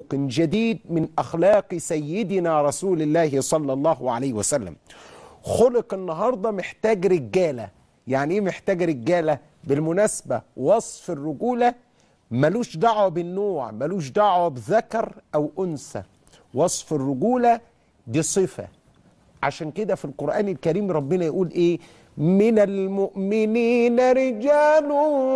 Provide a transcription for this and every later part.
بخلق جديد من اخلاق سيدنا رسول الله صلى الله عليه وسلم خلق النهارده محتاج رجاله يعني ايه محتاج رجاله بالمناسبه وصف الرجوله ملوش دعوه بالنوع ملوش دعوه بذكر او انثى وصف الرجوله دي صفه عشان كده في القران الكريم ربنا يقول ايه من المؤمنين رجال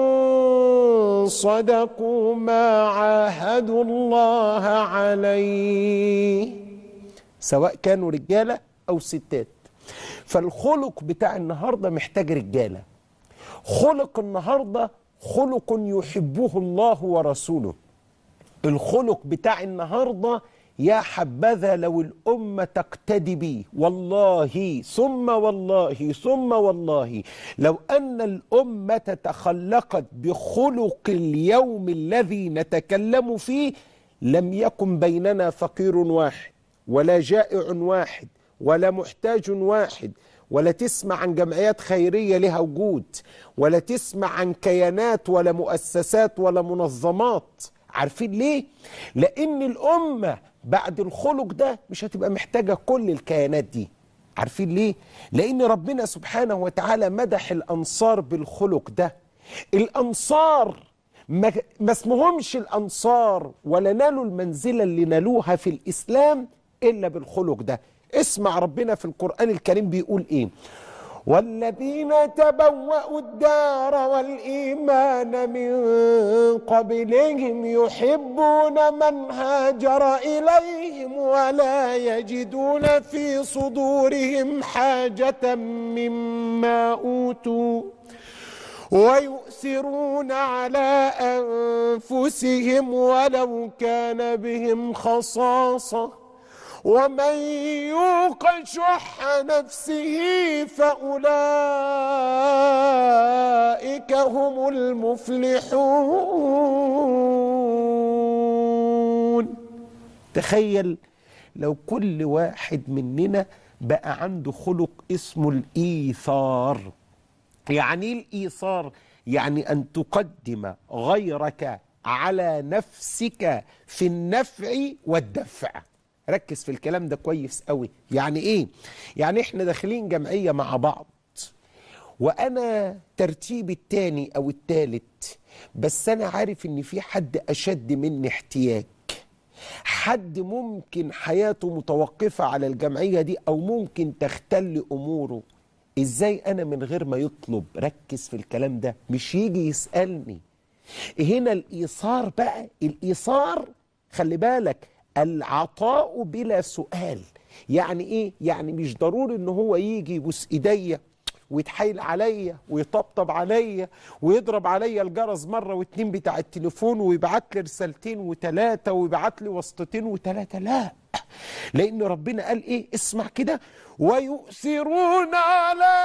صدقوا ما عاهدوا الله عليه سواء كانوا رجاله او ستات فالخلق بتاع النهارده محتاج رجاله خلق النهارده خلق يحبه الله ورسوله الخلق بتاع النهارده يا حبذا لو الأمة تقتدي بي والله ثم والله ثم والله لو أن الأمة تخلقت بخلق اليوم الذي نتكلم فيه لم يكن بيننا فقير واحد ولا جائع واحد ولا محتاج واحد ولا تسمع عن جمعيات خيرية لها وجود ولا تسمع عن كيانات ولا مؤسسات ولا منظمات عارفين ليه؟ لأن الأمة بعد الخلق ده مش هتبقى محتاجة كل الكيانات دي عارفين ليه؟ لأن ربنا سبحانه وتعالى مدح الأنصار بالخلق ده الأنصار ما ما اسمهمش الأنصار ولا نالوا المنزلة اللي نالوها في الإسلام إلا بالخلق ده اسمع ربنا في القرآن الكريم بيقول إيه والذين تبوأوا الدار والإيمان من قبلهم يحبون من هاجر إليهم ولا يجدون في صدورهم حاجة مما أوتوا ويؤثرون على أنفسهم ولو كان بهم خصاصة ومن يوق شح نفسه فأولئك هم المفلحون تخيل لو كل واحد مننا بقى عنده خلق اسمه الإيثار يعني ايه الإيثار يعني أن تقدم غيرك على نفسك في النفع والدفع ركز في الكلام ده كويس قوي يعني ايه يعني احنا داخلين جمعية مع بعض وانا ترتيبي التاني او التالت بس انا عارف ان في حد اشد مني احتياج حد ممكن حياته متوقفة على الجمعية دي او ممكن تختل اموره ازاي انا من غير ما يطلب ركز في الكلام ده مش يجي يسألني هنا الايثار بقى الايثار خلي بالك العطاء بلا سؤال يعني ايه يعني مش ضروري ان هو يجي يبوس ايديا ويتحايل عليا ويطبطب عليا ويضرب عليا الجرس مره واتنين بتاع التليفون ويبعت لي رسالتين وثلاثه ويبعت لي وسطتين وثلاثه لا لان ربنا قال ايه اسمع كده ويؤثرون على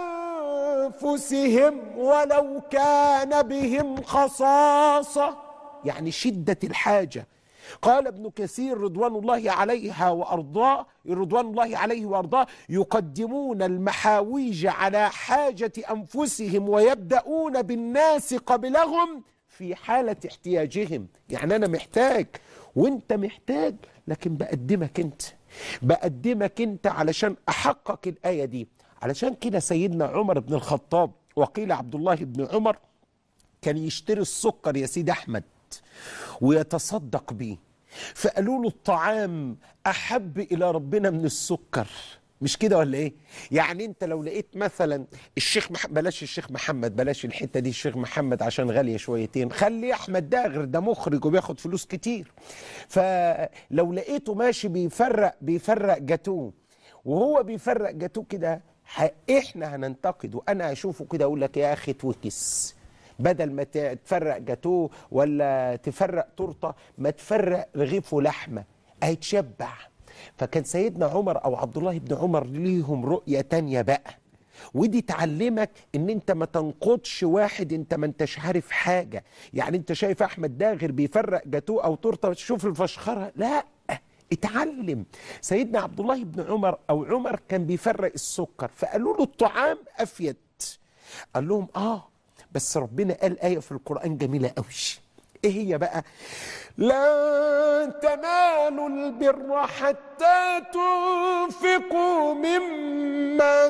انفسهم ولو كان بهم خصاصه يعني شده الحاجه قال ابن كثير رضوان الله عليها وارضاه رضوان الله عليه وارضاه يقدمون المحاويج على حاجه انفسهم ويبداون بالناس قبلهم في حاله احتياجهم يعني انا محتاج وانت محتاج لكن بقدمك انت بقدمك انت علشان احقق الايه دي علشان كده سيدنا عمر بن الخطاب وقيل عبد الله بن عمر كان يشتري السكر يا سيدي احمد ويتصدق بيه فقالوا له الطعام احب الى ربنا من السكر مش كده ولا ايه يعني انت لو لقيت مثلا الشيخ مح... بلاش الشيخ محمد بلاش الحته دي الشيخ محمد عشان غاليه شويتين خلي احمد داغر ده مخرج وبياخد فلوس كتير فلو لقيته ماشي بيفرق بيفرق جاتوه وهو بيفرق جاتوه كده ح... احنا هننتقد وانا اشوفه كده اقول لك يا اخي توكس بدل ما تفرق جاتوه ولا تفرق تورته ما تفرق رغيف ولحمه هيتشبع فكان سيدنا عمر او عبد الله بن عمر ليهم رؤيه تانية بقى ودي تعلمك ان انت ما تنقضش واحد انت ما انتش عارف حاجه يعني انت شايف احمد داغر بيفرق جاتوه او تورته تشوف الفشخره لا اتعلم سيدنا عبد الله بن عمر او عمر كان بيفرق السكر فقالوا له الطعام افيد قال لهم اه بس ربنا قال آية في القرآن جميلة قوي ايه هي بقى لن تنالوا البر حتى تنفقوا مما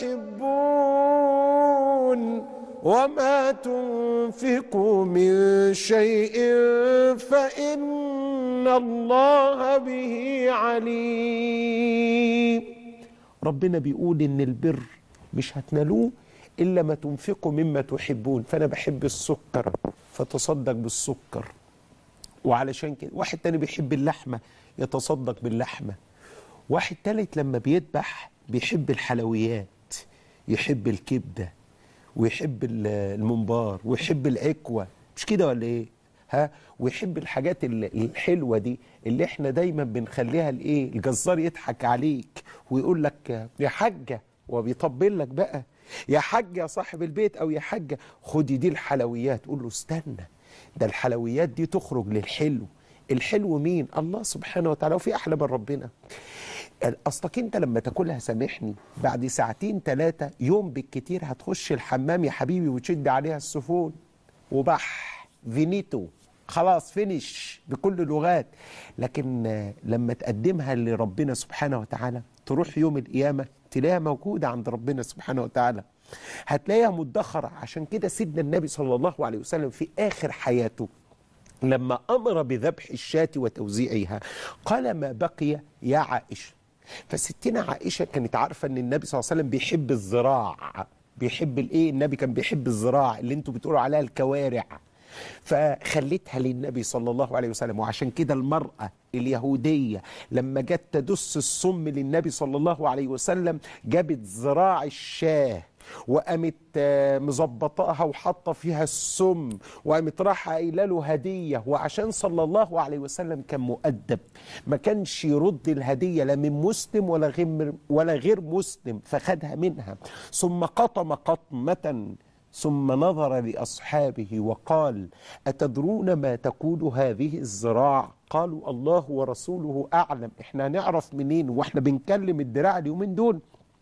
تحبون وما تنفقوا من شيء فإن الله به عليم ربنا بيقول إن البر مش هتنالوه إلا ما تنفقوا مما تحبون فأنا بحب السكر فتصدق بالسكر وعلشان كده واحد تاني بيحب اللحمة يتصدق باللحمة واحد تالت لما بيذبح بيحب الحلويات يحب الكبدة ويحب ال- الممبار ويحب العكوة مش كده ولا ايه ها ويحب الحاجات ال- الحلوة دي اللي احنا دايما بنخليها الايه الجزار يضحك عليك ويقول لك يا حاجة وبيطبل لك بقى يا حاج يا صاحب البيت او يا حاجة خدي دي الحلويات قول له استنى ده الحلويات دي تخرج للحلو الحلو مين الله سبحانه وتعالى وفي احلى من ربنا اصلك انت لما تاكلها سامحني بعد ساعتين ثلاثه يوم بالكتير هتخش الحمام يا حبيبي وتشد عليها السفون وبح فينيتو خلاص فينش بكل اللغات لكن آه، لما تقدمها لربنا سبحانه وتعالى تروح يوم القيامه تلاقيها موجوده عند ربنا سبحانه وتعالى هتلاقيها مدخره عشان كده سيدنا النبي صلى الله عليه وسلم في اخر حياته لما امر بذبح الشاة وتوزيعها قال ما بقي يا عائشه فستنا عائشه كانت عارفه ان النبي صلى الله عليه وسلم بيحب الزراع بيحب الايه النبي كان بيحب الزراع اللي انتوا بتقولوا عليها الكوارع فخلتها للنبي صلى الله عليه وسلم وعشان كده المرأة اليهودية لما جت تدس السم للنبي صلى الله عليه وسلم جابت ذراع الشاه وقامت آه، مظبطاها وحاطه فيها السم وقامت رايحه قايله له هديه وعشان صلى الله عليه وسلم كان مؤدب ما كانش يرد الهديه لا من مسلم ولا غير ولا غير مسلم فخدها منها ثم قطم قطمه ثم نظر لاصحابه وقال اتدرون ما تقول هذه الذراع قالوا الله ورسوله اعلم احنا هنعرف منين واحنا بنكلم الدراع اليومين دول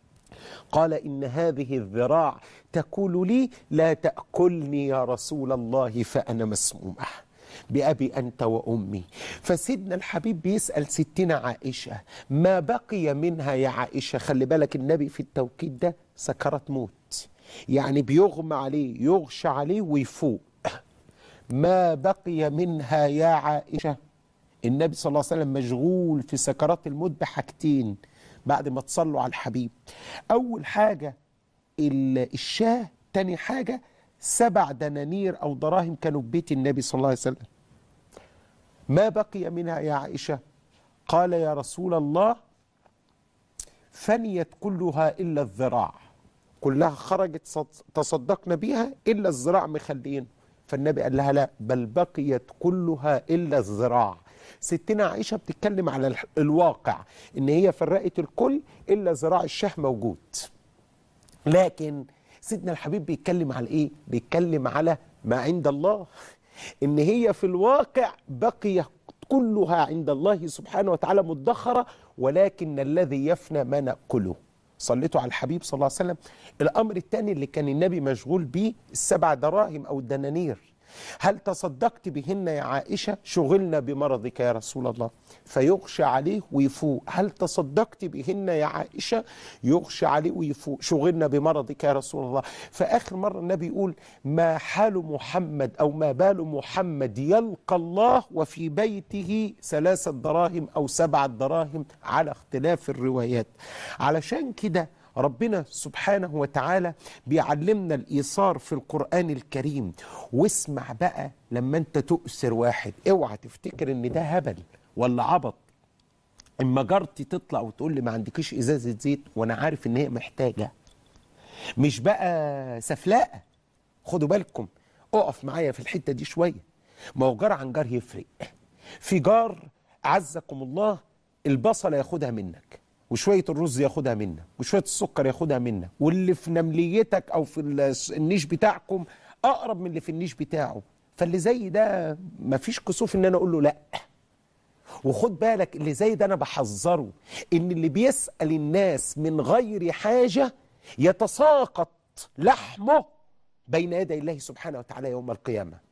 قال إن هذه الذراع تقول لي لا تأكلني يا رسول الله فأنا مسمومة بأبي أنت وأمي فسيدنا الحبيب بيسأل ستنا عائشة ما بقي منها يا عائشة خلي بالك النبي في التوقيت ده سكرت موت يعني بيغمى عليه يغشى عليه ويفوق ما بقي منها يا عائشة النبي صلى الله عليه وسلم مشغول في سكرات الموت بحاجتين بعد ما تصلوا على الحبيب أول حاجة ال- الشاه تاني حاجة سبع دنانير أو دراهم كانوا في بيت النبي صلى الله عليه وسلم ما بقي منها يا عائشة قال يا رسول الله فنيت كلها إلا الذراع كلها خرجت صد- تصدقنا بيها إلا الذراع مخلين فالنبي قال لها لا بل بقيت كلها إلا الذراع ستنا عائشة بتتكلم على الح- الواقع إن هي فرقت الكل إلا ذراع الشاه موجود لكن سيدنا الحبيب بيتكلم على ايه بيتكلم على ما عند الله ان هي في الواقع بقي كلها عند الله سبحانه وتعالى مدخرة ولكن الذي يفنى ما نأكله صليتوا على الحبيب صلى الله عليه وسلم الأمر الثاني اللي كان النبي مشغول بيه السبع دراهم أو الدنانير هل تصدقت بهن يا عائشة شغلنا بمرضك يا رسول الله فيغشى عليه ويفوق هل تصدقت بهن يا عائشة يغشى عليه ويفوق شغلنا بمرضك يا رسول الله فآخر مرة النبي يقول ما حال محمد أو ما بال محمد يلقى الله وفي بيته ثلاثة دراهم أو سبعة دراهم على اختلاف الروايات علشان كده ربنا سبحانه وتعالى بيعلمنا الإيثار في القرآن الكريم واسمع بقى لما انت تؤثر واحد اوعى تفتكر ان ده هبل ولا عبط اما جارتي تطلع وتقول لي ما عندكيش ازازه زيت وانا عارف ان هي محتاجه مش بقى سفلاقه خدوا بالكم اقف معايا في الحته دي شويه ما هو جار عن جار يفرق في جار عزكم الله البصله ياخدها منك وشويه الرز ياخدها منك وشويه السكر ياخدها منك واللي في نمليتك او في ال- النيش بتاعكم اقرب من اللي في النيش بتاعه فاللي زي ده مفيش كسوف ان انا اقول له لا وخد بالك اللي زي ده انا بحذره ان اللي بيسأل الناس من غير حاجة يتساقط لحمه بين يدي الله سبحانه وتعالى يوم القيامة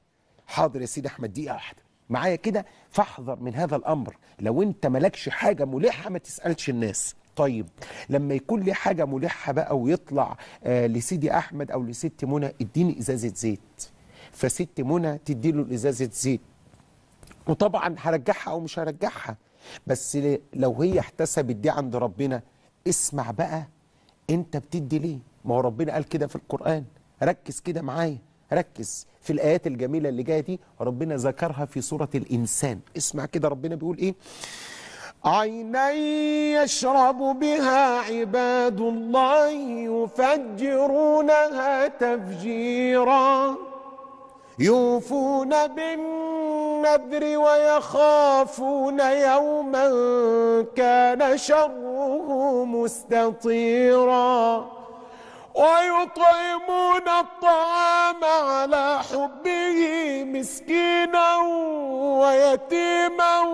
حاضر يا سيدي احمد دقيقه واحده معايا كده فاحذر من هذا الامر لو انت مالكش حاجه ملحه ما تسالش الناس طيب لما يكون لي حاجه ملحه بقى ويطلع آه لسيدي احمد او لست منى اديني ازازه زيت فست منى تدي له ازازه زيت وطبعا هرجعها او مش هرجعها بس ل- لو هي احتسبت دي عند ربنا اسمع بقى انت بتدي ليه ما هو ربنا قال كده في القرآن ركز كده معايا ركز في الآيات الجميلة اللي جاية دي ربنا ذكرها في سورة الإنسان اسمع كده ربنا بيقول إيه عينا يشرب بها عباد الله يفجرونها تفجيرا يوفون بالنذر ويخافون يوما كان شره مستطيرا ويطعمون الطعام على حبه مسكينا ويتيما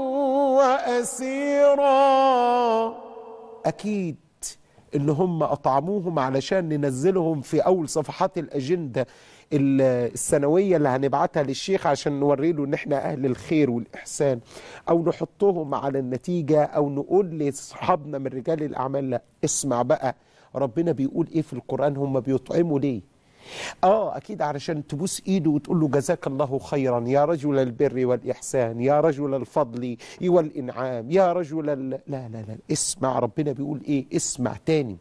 واسيرا اكيد ان هم اطعموهم علشان ننزلهم في اول صفحات الاجنده ال- السنويه اللي هنبعتها للشيخ عشان نوري له ان احنا اهل الخير والاحسان او نحطهم على النتيجه او نقول لاصحابنا من رجال الاعمال لا اسمع بقى ربنا بيقول ايه في القران هم بيطعموا ليه اه اكيد علشان تبوس ايده وتقول له جزاك الله خيرا يا رجل البر والاحسان يا رجل الفضل والانعام يا رجل ال... لا لا لا اسمع ربنا بيقول ايه اسمع تاني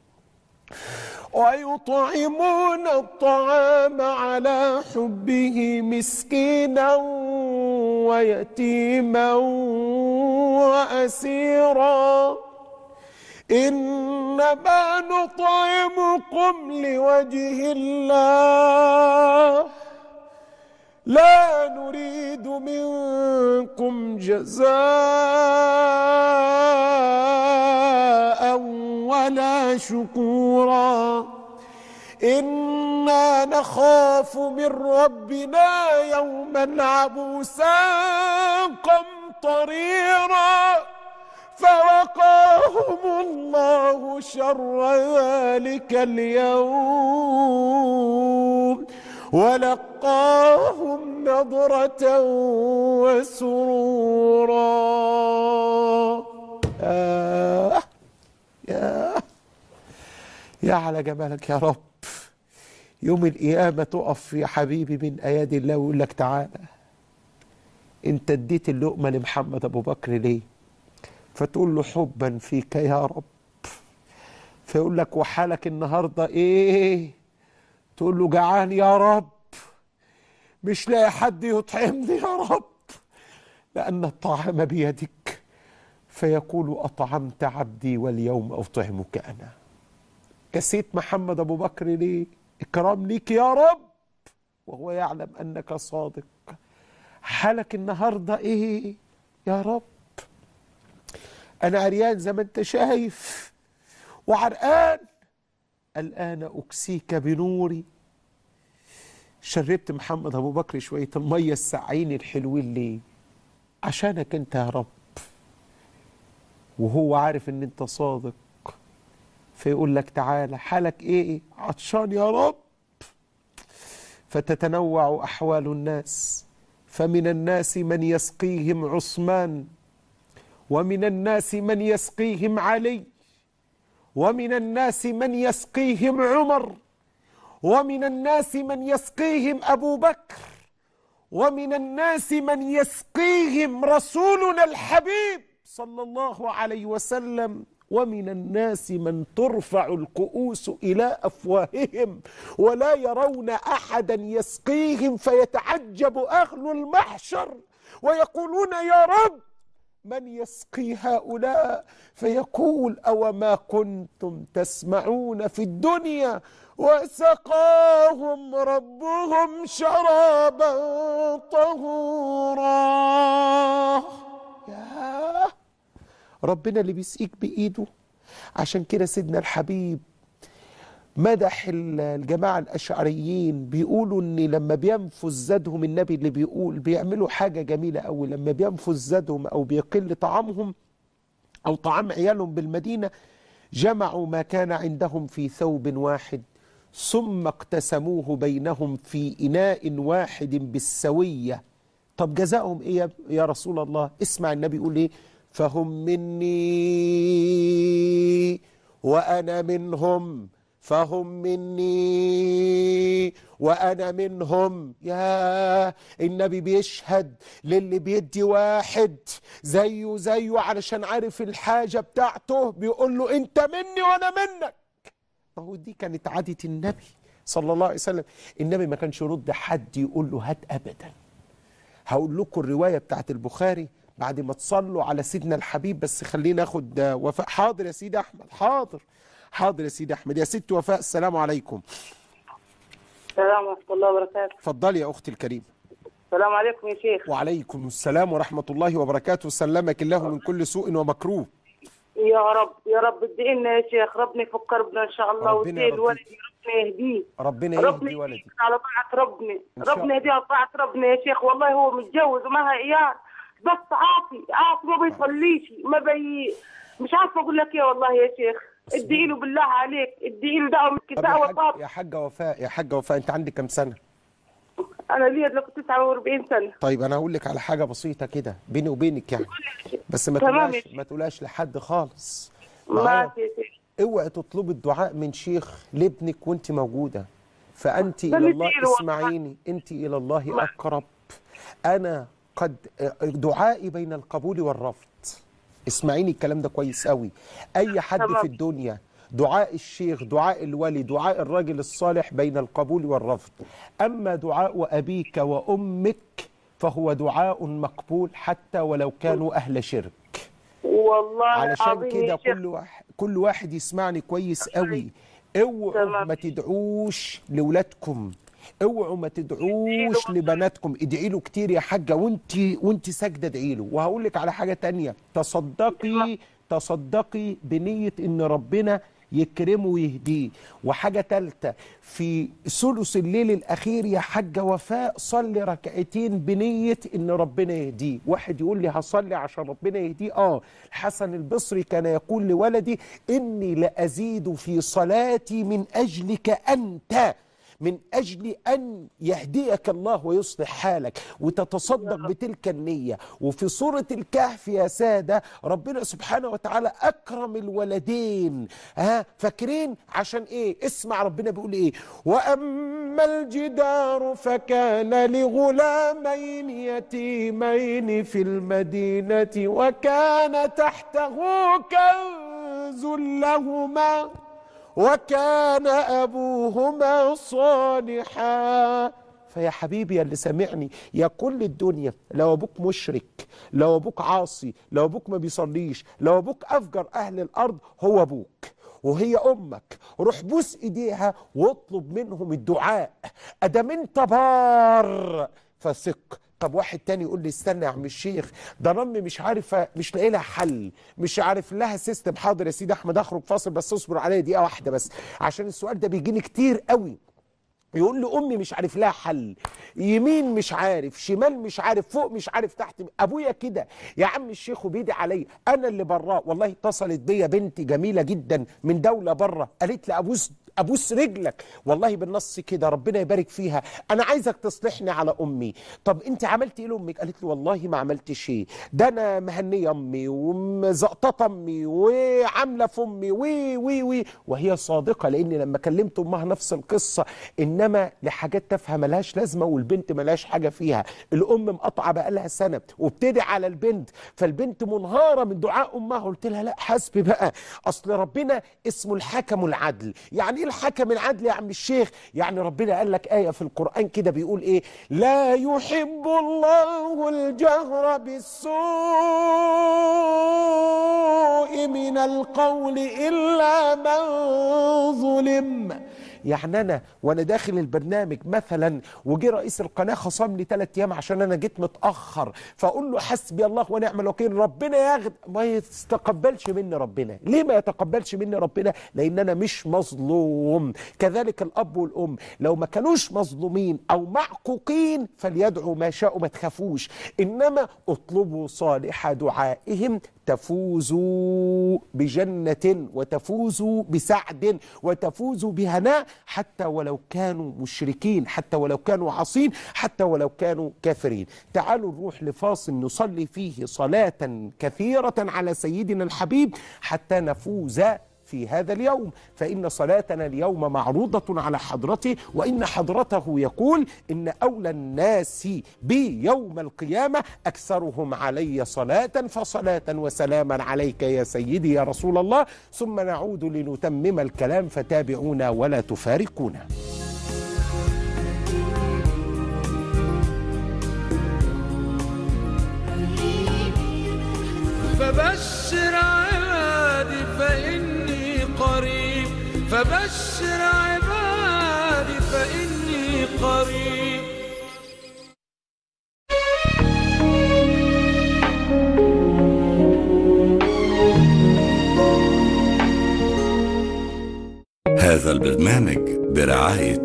ويطعمون الطعام على حبه مسكينا ويتيما واسيرا انما نطعمكم لوجه الله لا نريد منكم جزاء ولا شكورا انا نخاف من ربنا يوما عبوسا قمطريرا فوقاهم الله شر ذلك اليوم ولقاهم نضرة وسرورا آه يا يا على جمالك يا رب يوم القيامة تقف يا حبيبي من أيادي الله ويقول لك تعالى انت اديت اللقمة لمحمد أبو بكر ليه فتقول له حبا فيك يا رب فيقول لك وحالك النهارده ايه تقول له جعان يا رب مش لاقي حد يطعمني يا رب لان الطعام بيدك فيقول اطعمت عبدي واليوم اطعمك انا كسيت محمد ابو بكر ليه اكرام ليك يا رب وهو يعلم انك صادق حالك النهارده ايه يا رب انا عريان زي ما انت شايف وعرقان الان اكسيك بنوري شربت محمد ابو بكر شويه الميه الساعين الحلوين ليه عشانك انت يا رب وهو عارف ان انت صادق فيقول لك تعالى حالك ايه عطشان يا رب فتتنوع احوال الناس فمن الناس من يسقيهم عثمان ومن الناس من يسقيهم علي ومن الناس من يسقيهم عمر ومن الناس من يسقيهم ابو بكر ومن الناس من يسقيهم رسولنا الحبيب صلى الله عليه وسلم ومن الناس من ترفع الكؤوس الى افواههم ولا يرون احدا يسقيهم فيتعجب اهل المحشر ويقولون يا رب من يسقي هؤلاء فيقول او ما كنتم تسمعون في الدنيا وسقاهم ربهم شرابا طهورا يا ربنا اللي بيسقيك بايده عشان كده سيدنا الحبيب مدح الجماعة الأشعريين بيقولوا إن لما بينفذ زادهم النبي اللي بيقول بيعملوا حاجة جميلة أوي لما بينفذ زادهم أو بيقل طعامهم أو طعام عيالهم بالمدينة جمعوا ما كان عندهم في ثوب واحد ثم اقتسموه بينهم في إناء واحد بالسوية طب جزاؤهم إيه يا- يا رسول الله اسمع النبي يقول إيه فهم مني وأنا منهم فهم مني وأنا منهم يا النبي بيشهد للي بيدي واحد زيه زيه علشان عارف الحاجة بتاعته بيقول له أنت مني وأنا منك ما هو دي كانت عادة النبي صلى الله عليه وسلم النبي ما كانش يرد حد يقول له هات أبدا هقول لكم الرواية بتاعت البخاري بعد ما تصلوا على سيدنا الحبيب بس خلينا ناخد آه، وفاء حاضر يا سيدي أحمد حاضر حاضر يا سيدي أحمد يا ست وفاء السلام عليكم السلام ورحمة الله وبركاته اتفضلي يا أختي الكريمة السلام عليكم يا شيخ وعليكم السلام ورحمة الله وبركاته سلمك الله من كل سوء ومكروه يا رب يا رب ادعي لنا يا شيخ ربنا يفك ربنا ان شاء الله ربنا وسيد يرضيك. ولدي ربنا يهديه ربنا ربنا يهدي ولدي يهديه على طاعة ربنا إن شاء ربنا يهديه على طاعة ربنا يا شيخ والله هو متجوز ومعها عيال بس عاطي عاطي ما بيصليش ما بي مش عارفه اقول لك ايه والله يا شيخ ادعي له بالله عليك ادعي له دعوه طب يا, دعوه حاج طاب يا حاجة وفاء يا حاجة وفاء أنت عندك كام سنة؟ انا ليا دلوقتي 49 سنه طيب انا هقول لك على حاجه بسيطه كده بيني وبينك يعني بس ما تمام تقولهاش يا شيخ. ما تقولهاش لحد خالص معايا؟ ماشي يا شيخ اوعي تطلبي الدعاء من شيخ لابنك وانت موجوده فانت ده الى اللي الله فيه الوقت. اسمعيني انت الى الله اقرب انا قد دعائي بين القبول والرفض اسمعيني الكلام ده كويس قوي اي حد تمام. في الدنيا دعاء الشيخ دعاء الولي دعاء الرجل الصالح بين القبول والرفض اما دعاء ابيك وامك فهو دعاء مقبول حتى ولو كانوا اهل شرك والله علشان العظيم كده يا شيخ كل واحد كل واحد يسمعني كويس قوي اوعوا تمام. ما تدعوش لاولادكم اوعوا ما تدعوش لبناتكم ادعي له كتير يا حاجه وانت وانت ساجده ادعي له وهقول لك على حاجه تانية تصدقي تصدقي بنيه ان ربنا يكرمه ويهديه وحاجة تالتة في ثلث الليل الأخير يا حاجة وفاء صلي ركعتين بنية إن ربنا يهديه واحد يقول لي هصلي عشان ربنا يهديه آه الحسن البصري كان يقول لولدي إني لأزيد في صلاتي من أجلك أنت من أجل أن يهديك الله ويصلح حالك وتتصدق بتلك النية وفي سورة الكهف يا سادة ربنا سبحانه وتعالى أكرم الولدين ها فاكرين عشان إيه اسمع ربنا بيقول إيه وأما الجدار فكان لغلامين يتيمين في المدينة وكان تحته كنز لهما وكان أبوهما صالحا فيا حبيبي يا اللي سامعني يا كل الدنيا لو أبوك مشرك لو أبوك عاصي لو أبوك ما بيصليش لو أبوك أفجر أهل الأرض هو أبوك وهي أمك روح بوس إيديها واطلب منهم الدعاء أدام أنت بار فثق طب واحد تاني يقول لي استنى يا عم الشيخ ده انا امي مش عارفه مش لاقي لها حل مش عارف لها سيستم حاضر يا سيدي احمد اخرج فاصل بس اصبر عليا دقيقه واحده بس عشان السؤال ده بيجيني كتير قوي يقول لي امي مش عارف لها حل يمين مش عارف شمال مش عارف فوق مش عارف تحت ابويا كده يا عم الشيخ وبيدي عليا انا اللي براه والله اتصلت بيا بنت جميله جدا من دوله بره قالت لي ابوس ابوس رجلك والله بالنص كده ربنا يبارك فيها انا عايزك تصلحني على امي طب انت عملت ايه لامك قالت لي والله ما عملت شيء ده انا مهنيه امي ومزقططه امي وعامله في امي وي وي وي وهي صادقه لان لما كلمت امها نفس القصه انما لحاجات تافهه ملهاش لازمه والبنت ملهاش حاجه فيها الام مقطعه بقالها سنه وابتدي على البنت فالبنت منهاره من دعاء امها قلت لها لا حسبي بقى اصل ربنا اسمه الحكم العدل يعني ايه الحكم العدل يا عم الشيخ يعني ربنا قال لك ايه في القران كده بيقول ايه لا يحب الله الجهر بالسوء من القول الا من ظلم يعني انا وانا داخل البرنامج مثلا وجي رئيس القناه خصم لي ثلاث ايام عشان انا جيت متاخر فاقول له حسبي الله ونعم الوكيل ربنا ياخد ما يتقبلش مني ربنا ليه ما يتقبلش مني ربنا لان انا مش مظلوم كذلك الاب والام لو ما كانوش مظلومين او معقوقين فليدعوا ما شاءوا ما تخافوش انما اطلبوا صالح دعائهم تفوزوا بجنة وتفوزوا بسعد وتفوزوا بهناء حتى ولو كانوا مشركين حتى ولو كانوا عاصين حتى ولو كانوا كافرين تعالوا نروح لفاصل نصلي فيه صلاة كثيرة على سيدنا الحبيب حتى نفوز في هذا اليوم فإن صلاتنا اليوم معروضة على حضرته وإن حضرته يقول إن أولى الناس بي يوم القيامة أكثرهم علي صلاة فصلاة وسلاما عليك يا سيدي يا رسول الله ثم نعود لنتمم الكلام فتابعونا ولا تفارقونا فبشر عبادي فإني قريب فبشر عبادي فإني قريب هذا البرنامج برعاية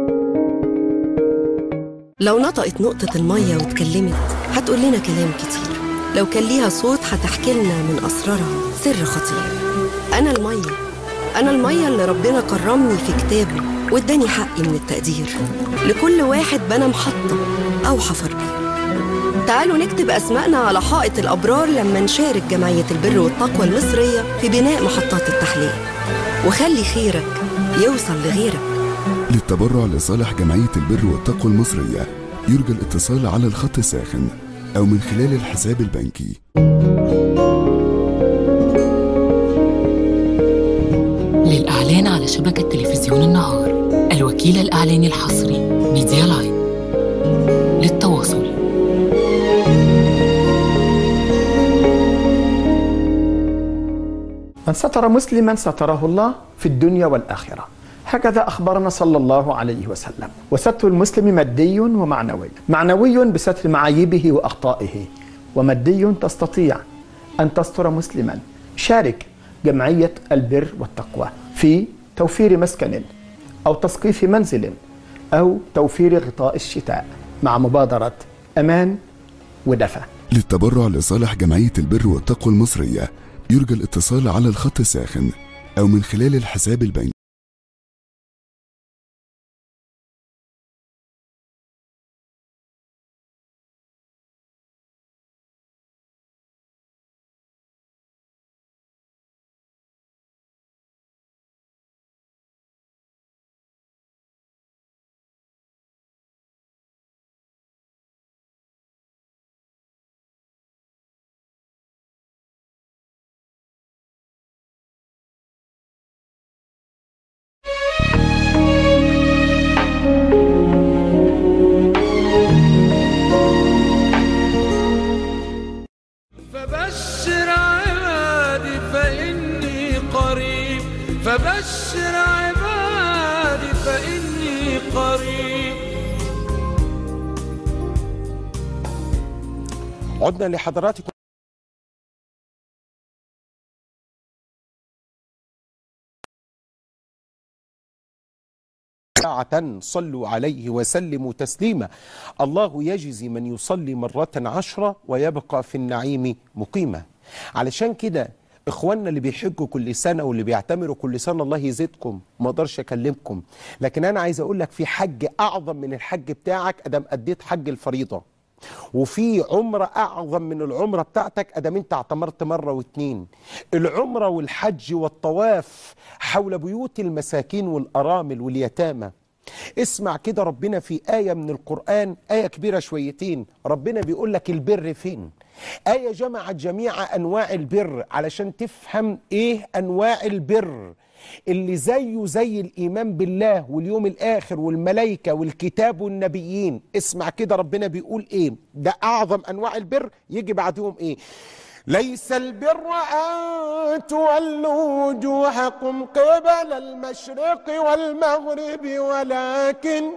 لو نطقت نقطة المية واتكلمت هتقول لنا كلام كتير لو كان ليها صوت هتحكي لنا من أسرارها سر خطير أنا المية أنا المية اللي ربنا كرمني في كتابه واداني حقي من التقدير لكل واحد بنى محطة أو حفر بيه تعالوا نكتب أسمائنا على حائط الأبرار لما نشارك جمعية البر والتقوى المصرية في بناء محطات التحلية وخلي خيرك يوصل لغيرك للتبرع لصالح جمعية البر والتقوى المصرية يرجى الاتصال على الخط الساخن أو من خلال الحساب البنكي للإعلان على شبكة تلفزيون النهار الوكيل الإعلاني الحصري ميديا لاين للتواصل من ستر مسلما ستره الله في الدنيا والآخرة هكذا أخبرنا صلى الله عليه وسلم وستر المسلم مادي ومعنوي معنوي بستر معايبه وأخطائه ومادي تستطيع أن تستر مسلما شارك جمعية البر والتقوى في توفير مسكن أو تسقيف منزل أو توفير غطاء الشتاء مع مبادرة أمان ودفى للتبرع لصالح جمعية البر والتقوى المصرية يرجى الاتصال على الخط الساخن أو من خلال الحساب البنكي فبشر عبادي فإني قريب فبشر عبادي فإني قريب عدنا لحضراتكم ساعة صلوا عليه وسلموا تسليما الله يجزي من يصلي مرة عشرة ويبقى في النعيم مقيما علشان كده اخواننا اللي بيحجوا كل سنه واللي بيعتمروا كل سنه الله يزيدكم ما اقدرش اكلمكم لكن انا عايز اقول لك في حج اعظم من الحج بتاعك ادم اديت حج الفريضه وفي عمرة أعظم من العمرة بتاعتك أدام أنت اعتمرت مرة واتنين العمرة والحج والطواف حول بيوت المساكين والأرامل واليتامى اسمع كده ربنا في آية من القرآن آية كبيرة شويتين ربنا بيقول لك البر فين آية جمعت جميع أنواع البر علشان تفهم إيه أنواع البر اللي زيه زي الإيمان بالله واليوم الآخر والملائكة والكتاب والنبيين اسمع كده ربنا بيقول إيه ده أعظم أنواع البر يجي بعدهم إيه ليس البر أن تولوا وجوهكم قبل المشرق والمغرب ولكن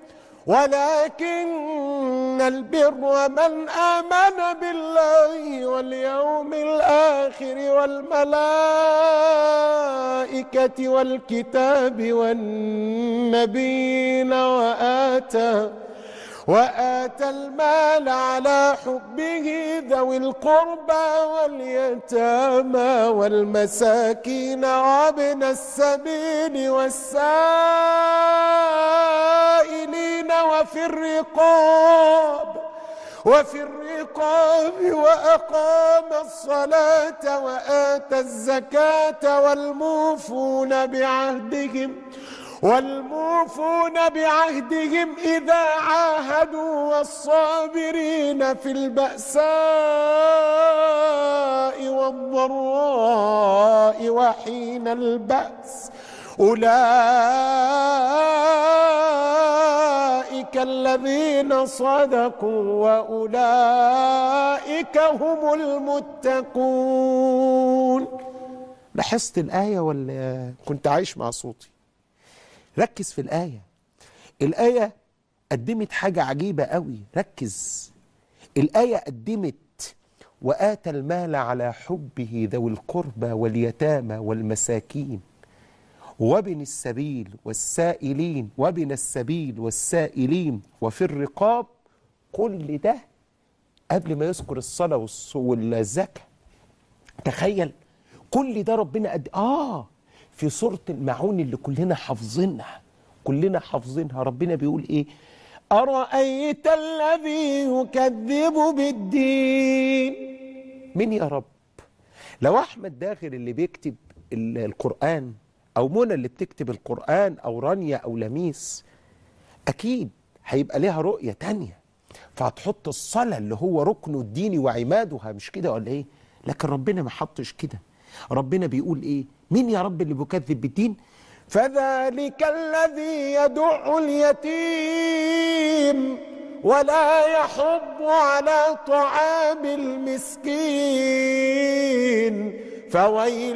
ولكن البر من آمن بالله واليوم الآخر والملائكة والكتاب والنبيين وآتى وآتى المال على حبه ذوي القربى واليتامى والمساكين وابن السبيل والسائلين وفي الرقاب وفي الرقاب وأقام الصلاة وآتى الزكاة والموفون بعهدهم والموفون بعهدهم إذا عاهدوا والصابرين في البأساء والضراء وحين البأس أولئك الذين صدقوا وأولئك هم المتقون لاحظت الآية ولا كنت عايش مع صوتي ركز في الآية الآية قدمت حاجة عجيبة قوي ركز الآية قدمت وآتى المال على حبه ذوي القربى واليتامى والمساكين وابن السبيل والسائلين وابن السبيل والسائلين وفي الرقاب كل ده قبل ما يذكر الصلاة والص- والزكاة تخيل كل ده ربنا قد آه في سورة المعون اللي كلنا حافظينها كلنا حافظينها ربنا بيقول إيه أرأيت الذي يكذب بالدين مين يا رب لو أحمد داخل اللي بيكتب ال- القرآن أو منى اللي بتكتب القرآن أو رانيا أو لميس أكيد هيبقى ليها رؤية تانية فهتحط الصلاة اللي هو ركنه الديني وعمادها مش كده ولا إيه لكن ربنا ما حطش كده ربنا بيقول إيه مين يا رب اللي بيكذب بالدين فذلك الذي يدع اليتيم ولا يحض على طعام المسكين فويل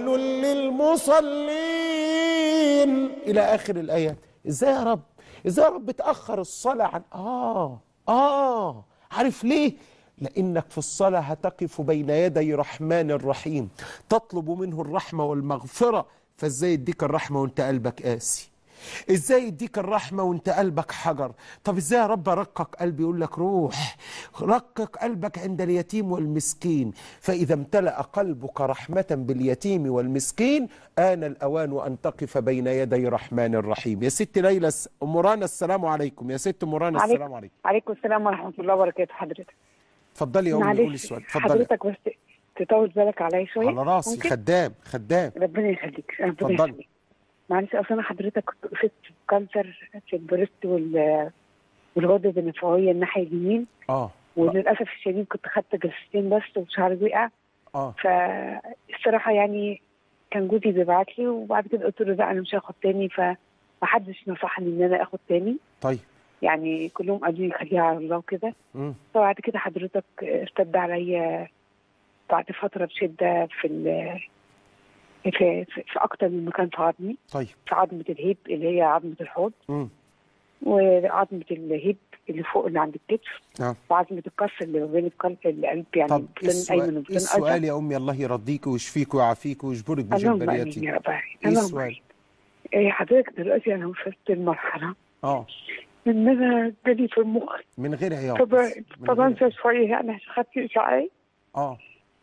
للمصلين إلى آخر الآيات إزاي يا رب إزاي يا رب تأخر الصلاة عن آه آه عارف ليه لأنك في الصلاة هتقف بين يدي رحمن الرحيم تطلب منه الرحمة والمغفرة فازاي يديك الرحمة وانت قلبك قاسي ازاي يديك الرحمة وانت قلبك حجر طب ازاي يا رب رقق قلبي يقول لك روح رقق قلبك عند اليتيم والمسكين فإذا امتلأ قلبك رحمة باليتيم والمسكين آن الأوان أن تقف بين يدي رحمن الرحيم يا ست ليلى الس- أم رانا السلام عليكم يا ست أم رانا السلام عليكم عليكم السلام ورحمة الله وبركاته حضرتك اتفضلي يا أمي معلش قولي السؤال اتفضلي حضرتك بس تطول بالك عليا شوية على راسي ممكن؟ خدام خدام ربنا يخليك ربنا اتفضلي. يخليك معلش اصل انا حضرتك كنت اصبت بكانسر في البريست وال والغدة النفوية الناحية اليمين اه وللأسف الشديد كنت خدت جلستين بس وشعري وقع اه فالصراحة يعني كان جوزي بيبعت لي وبعد كده قلت له لا أنا مش هاخد تاني فمحدش نصحني إن أنا آخد تاني طيب يعني كلهم قالوا لي خليها على الله وكده مم. فبعد كده حضرتك ارتد عليا بعد فترة بشدة في ال في, في, في أكتر من مكان في عظمي طيب في عظمة الهيب اللي هي عظمة الحوض مم. وعظمة الهيب اللي فوق اللي عند الكتف نعم وعظمة الكسر اللي ما بين القلب القلب يعني طب ايه البطن الأيمن السؤال والبطن ايه السؤال الأيسر يا امي الله يرضيك ويشفيك ويعافيك ويجبرك اللهم آمين بجبرياتي يا رب العالمين ايه اللهم السؤال آمين. إيه حضرتك دلوقتي أنا وصلت لمرحلة اه إن أنا جالي في المخ من غير عياط طب من طب غير أنسى شوية يعني خدت إشعاعي اه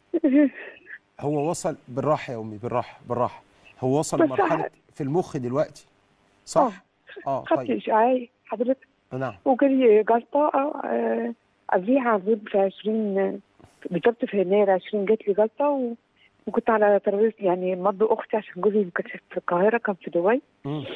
هو وصل بالراحه يا امي بالراحه بالراحه هو وصل بس لمرحله في المخ دلوقتي صح اه خدت طيب إشعاعي حضرتك نعم وجالي جلطة آه، قبليها على طول في 20 بالظبط في يناير 20 جات لي جلطة و... وكنت على ترابيزة يعني مضوا أختي عشان جوزي ما كانش في القاهرة كان في دبي مم.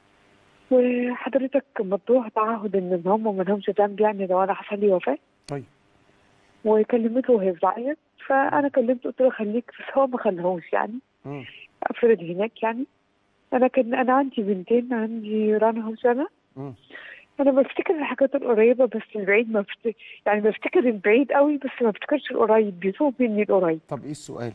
وحضرتك مضوها تعهد إن هم ما لهمش ذنب يعني لو أنا حصل لي وفاة طيب وكلمته وهي بتعيط فأنا كلمته قلت له خليك بس هو ما خلاهوش يعني مم. أفرض هناك يعني أنا كان أنا عندي بنتين عندي رنا وسنة مم. انا بفتكر الحاجات القريبه بس البعيد ما بفت... يعني بفتكر البعيد قوي بس ما بفتكرش القريب بيتوه مني القريب طب ايه السؤال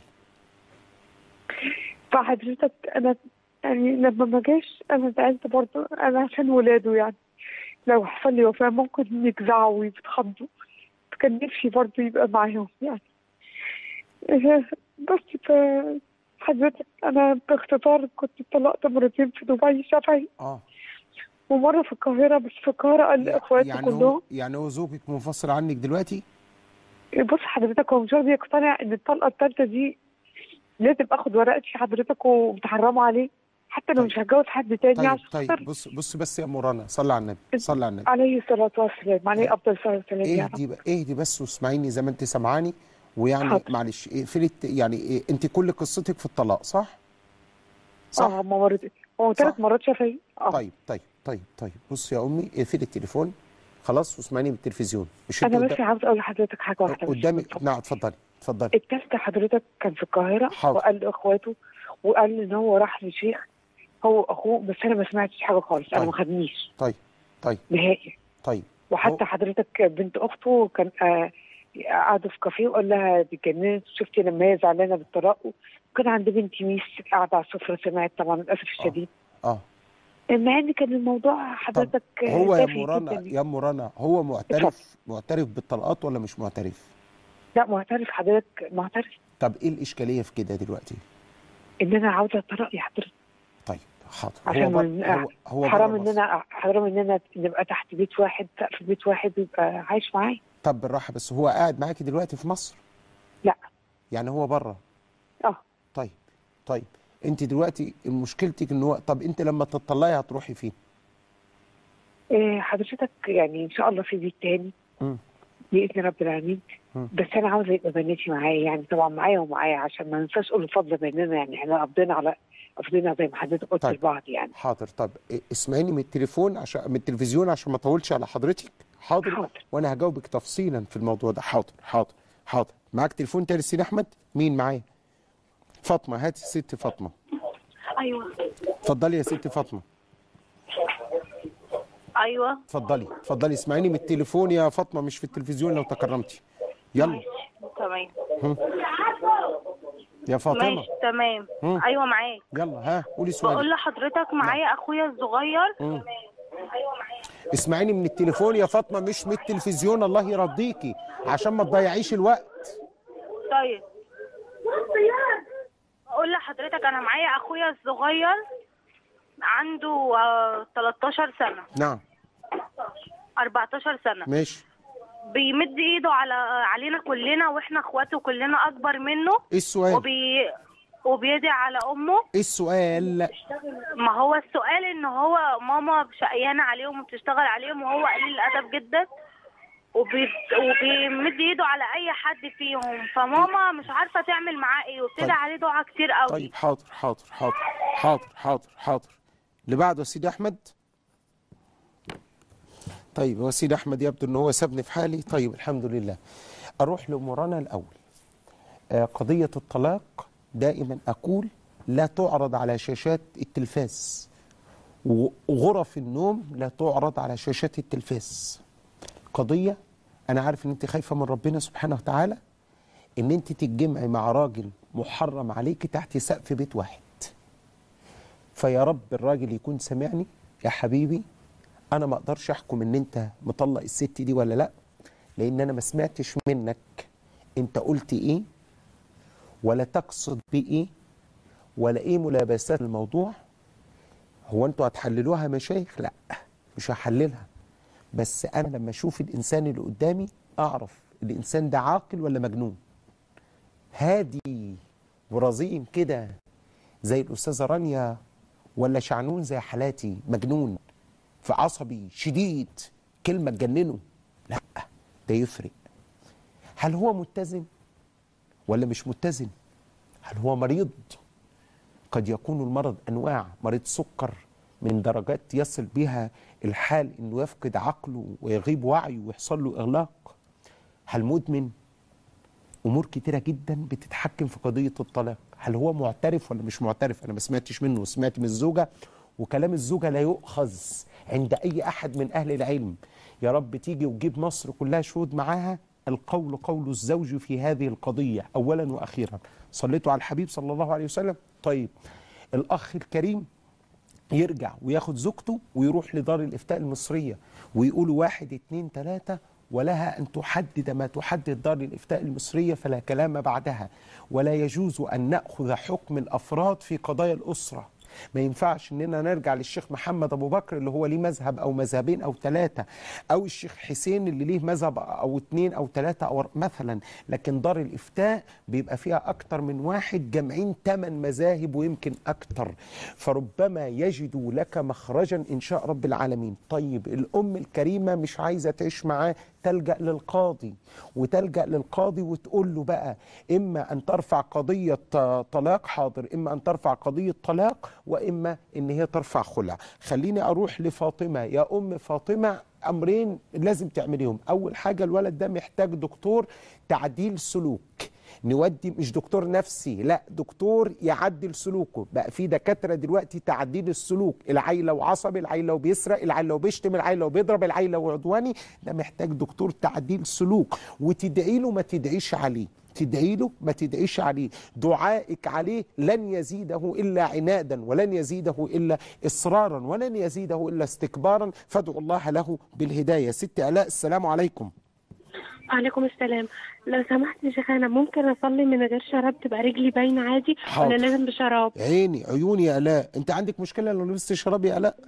فحضرتك انا يعني لما ما جاش انا زعلت برضه انا عشان ولاده يعني لو حصل لي وفاه ممكن يجزعوا ويتخضوا كان نفسي برضه يبقى معاهم يعني إيه، بس ف حضرتك انا باختصار كنت طلقت مرتين في دبي شافعي اه ومره في القاهره بس في القاهره قال لاخواته يعني هو كلهم يعني هو زوجك منفصل عنك دلوقتي بص حضرتك هو مش راضي يقتنع ان الطلقه الثالثه دي لازم اخد ورقتي حضرتك ومتحرمه عليه حتى لو مش هتجوز حد تاني طيب عشان طيب خاطر بص بص بس يا مورانا صلي على النبي صلي على النبي عليه الصلاه والسلام عليه افضل الصلاه والسلام يا رب اهدي بقى اهدي بس واسمعيني زي ما انت سامعاني ويعني حاضر. معلش اقفلي الت- يعني إيه انت كل قصتك في الطلاق صح؟ صح اه هما مرتين هو ثلاث مرات شافعي اه طيب طيب طيب طيب بص يا امي اقفلي التليفون خلاص واسمعيني بالتلفزيون مش انا انت بس عاوز اقول لحضرتك حاجه واحده بس. قدامك نعم اتفضلي اتفضلي التالتة حضرتك كان في القاهرة حاضر. وقال لاخواته وقال ان هو راح لشيخ هو اخوه بس انا ما سمعتش حاجة خالص انا طيب. ما خدنيش طيب طيب نهائي طيب وحتى حضرتك بنت اخته كان آه، قعدوا في كافيه وقال لها دي اتجننت شفتي لما هي زعلانه بالطلاق وكان عند بنتي ميس قاعده على السفره سمعت طبعا للاسف الشديد اه مع ان كان الموضوع حضرتك آه، هو يا تافه مورانا جداً. يا مورانا هو معترف معترف بالطلقات ولا مش معترف؟ لا معترف حضرتك معترف طب ايه الاشكاليه في كده دلوقتي؟ ان انا عاوزه الطلاق يا حضرتك طيب حاضر عشان هو بر... من- هو هو حرام بره ان مصر. انا حرام ان انا نبقى تحت بيت واحد سقف بيت واحد ويبقى عايش معايا طب بالراحه بس هو قاعد معاكي دلوقتي في مصر؟ لا يعني هو بره اه طيب طيب انت دلوقتي مشكلتك ان هو طب انت لما تطلعي هتروحي فين؟ إيه حضرتك يعني ان شاء الله في بيت تاني مم. باذن رب العالمين مم. بس انا عاوزه يبقى بناتي معايا يعني طبعا معايا ومعايا عشان ما ننساش اقول الفضل بيننا يعني احنا قضينا على قضينا زي ما حضرتك قلت طيب. لبعض يعني حاضر طب إيه، اسمعيني من التليفون عشان من التلفزيون عشان ما اطولش على حضرتك حاضر, حاضر. وانا هجاوبك تفصيلا في الموضوع ده حاضر حاضر حاضر معاك تليفون تاني سيدي احمد مين معايا فاطمه هاتي ست فاطمه ايوه اتفضلي يا ست فاطمه ايوه اتفضلي اتفضلي اسمعيني من التليفون يا فاطمه مش في التلفزيون لو تكرمتي يلا تمام هم. يا فاطمه ماشي تمام مم. ايوه معاك يلا ها قولي بقول سؤالك لحضرتك معايا اخويا الصغير مم. اسمعيني من التليفون يا فاطمه مش من التلفزيون الله يرضيكي عشان ما تضيعيش الوقت طيب بقول لحضرتك انا معايا اخويا الصغير عنده آه 13 سنه نعم 14 سنه ماشي بيمد ايده على علينا كلنا واحنا اخواته كلنا اكبر منه ايه السؤال وبي وبيدعي على امه ايه السؤال ما هو السؤال ان هو ماما شقيانه عليهم وبتشتغل عليهم وهو قليل الادب جدا وبي... وبيمد ايده على اي حد فيهم فماما مش عارفه تعمل معاه ايه وبتدعي طيب. عليه دعاء كتير قوي طيب حاضر حاضر حاضر حاضر حاضر حاضر اللي بعده يا سيدي احمد طيب هو سيدي احمد يبدو ان هو سابني في حالي طيب الحمد لله اروح لامورنا الاول آه، قضيه الطلاق دائما اقول لا تعرض على شاشات التلفاز وغرف النوم لا تعرض على شاشات التلفاز قضيه انا عارف ان انت خايفه من ربنا سبحانه وتعالى ان انت تتجمعي مع راجل محرم عليك تحت سقف بيت واحد فيا رب الراجل يكون سامعني يا حبيبي انا ما اقدرش احكم ان انت مطلق الست دي ولا لا لان انا ما سمعتش منك انت قلت ايه ولا تقصد بايه ولا ايه ملابسات الموضوع هو انتوا هتحللوها مشايخ لا مش هحللها بس انا لما اشوف الانسان اللي قدامي اعرف الانسان ده عاقل ولا مجنون هادي ورزين كده زي الاستاذه رانيا ولا شعنون زي حالاتي مجنون في عصبي شديد كلمه تجننه لا ده يفرق هل هو متزن ولا مش متزن هل هو مريض قد يكون المرض انواع مريض سكر من درجات يصل بها الحال انه يفقد عقله ويغيب وعيه ويحصل له اغلاق هل مدمن امور كتيره جدا بتتحكم في قضيه الطلاق هل هو معترف ولا مش معترف انا ما سمعتش منه وسمعت من الزوجه وكلام الزوجه لا يؤخذ عند اي احد من اهل العلم يا رب تيجي وتجيب مصر كلها شهود معاها القول قول الزوج في هذه القضيه اولا واخيرا صليتوا على الحبيب صلى الله عليه وسلم طيب الاخ الكريم يرجع وياخد زوجته ويروح لدار الافتاء المصريه ويقولوا واحد اتنين تلاته ولها ان تحدد ما تحدد دار الافتاء المصريه فلا كلام بعدها ولا يجوز ان ناخذ حكم الافراد في قضايا الاسره ما ينفعش اننا نرجع للشيخ محمد ابو بكر اللي هو ليه مذهب او مذهبين او ثلاثه او الشيخ حسين اللي ليه مذهب او اثنين او ثلاثه او مثلا لكن دار الافتاء بيبقى فيها اكتر من واحد جامعين ثمان مذاهب ويمكن اكتر فربما يجدوا لك مخرجا ان شاء رب العالمين طيب الام الكريمه مش عايزه تعيش معاه تلجا للقاضي وتلجا للقاضي وتقول له بقى اما ان ترفع قضيه طلاق حاضر اما ان ترفع قضيه طلاق واما ان هي ترفع خلع خليني اروح لفاطمه يا ام فاطمه امرين لازم تعمليهم اول حاجه الولد ده محتاج دكتور تعديل سلوك نودي مش دكتور نفسي لا دكتور يعدل سلوكه بقى في دكاتره دلوقتي تعديل السلوك العيل لو عصبي العيل لو بيسرق العيل لو بيشتم العيل لو بيضرب العيل لو عدواني ده محتاج دكتور تعديل سلوك وتدعي له ما تدعيش عليه تدعي له ما تدعيش عليه دعائك عليه لن يزيده إلا عنادا ولن يزيده إلا إصرارا ولن يزيده إلا استكبارا فادعوا الله له بالهداية ست علاء السلام عليكم وعليكم السلام لو سمحت يا شيخ انا ممكن اصلي من غير شراب تبقى رجلي باينه عادي حاضر. ولا لازم بشراب عيني عيوني يا آلاء أنت عندك مشكلة لو لبست شراب يا آلاء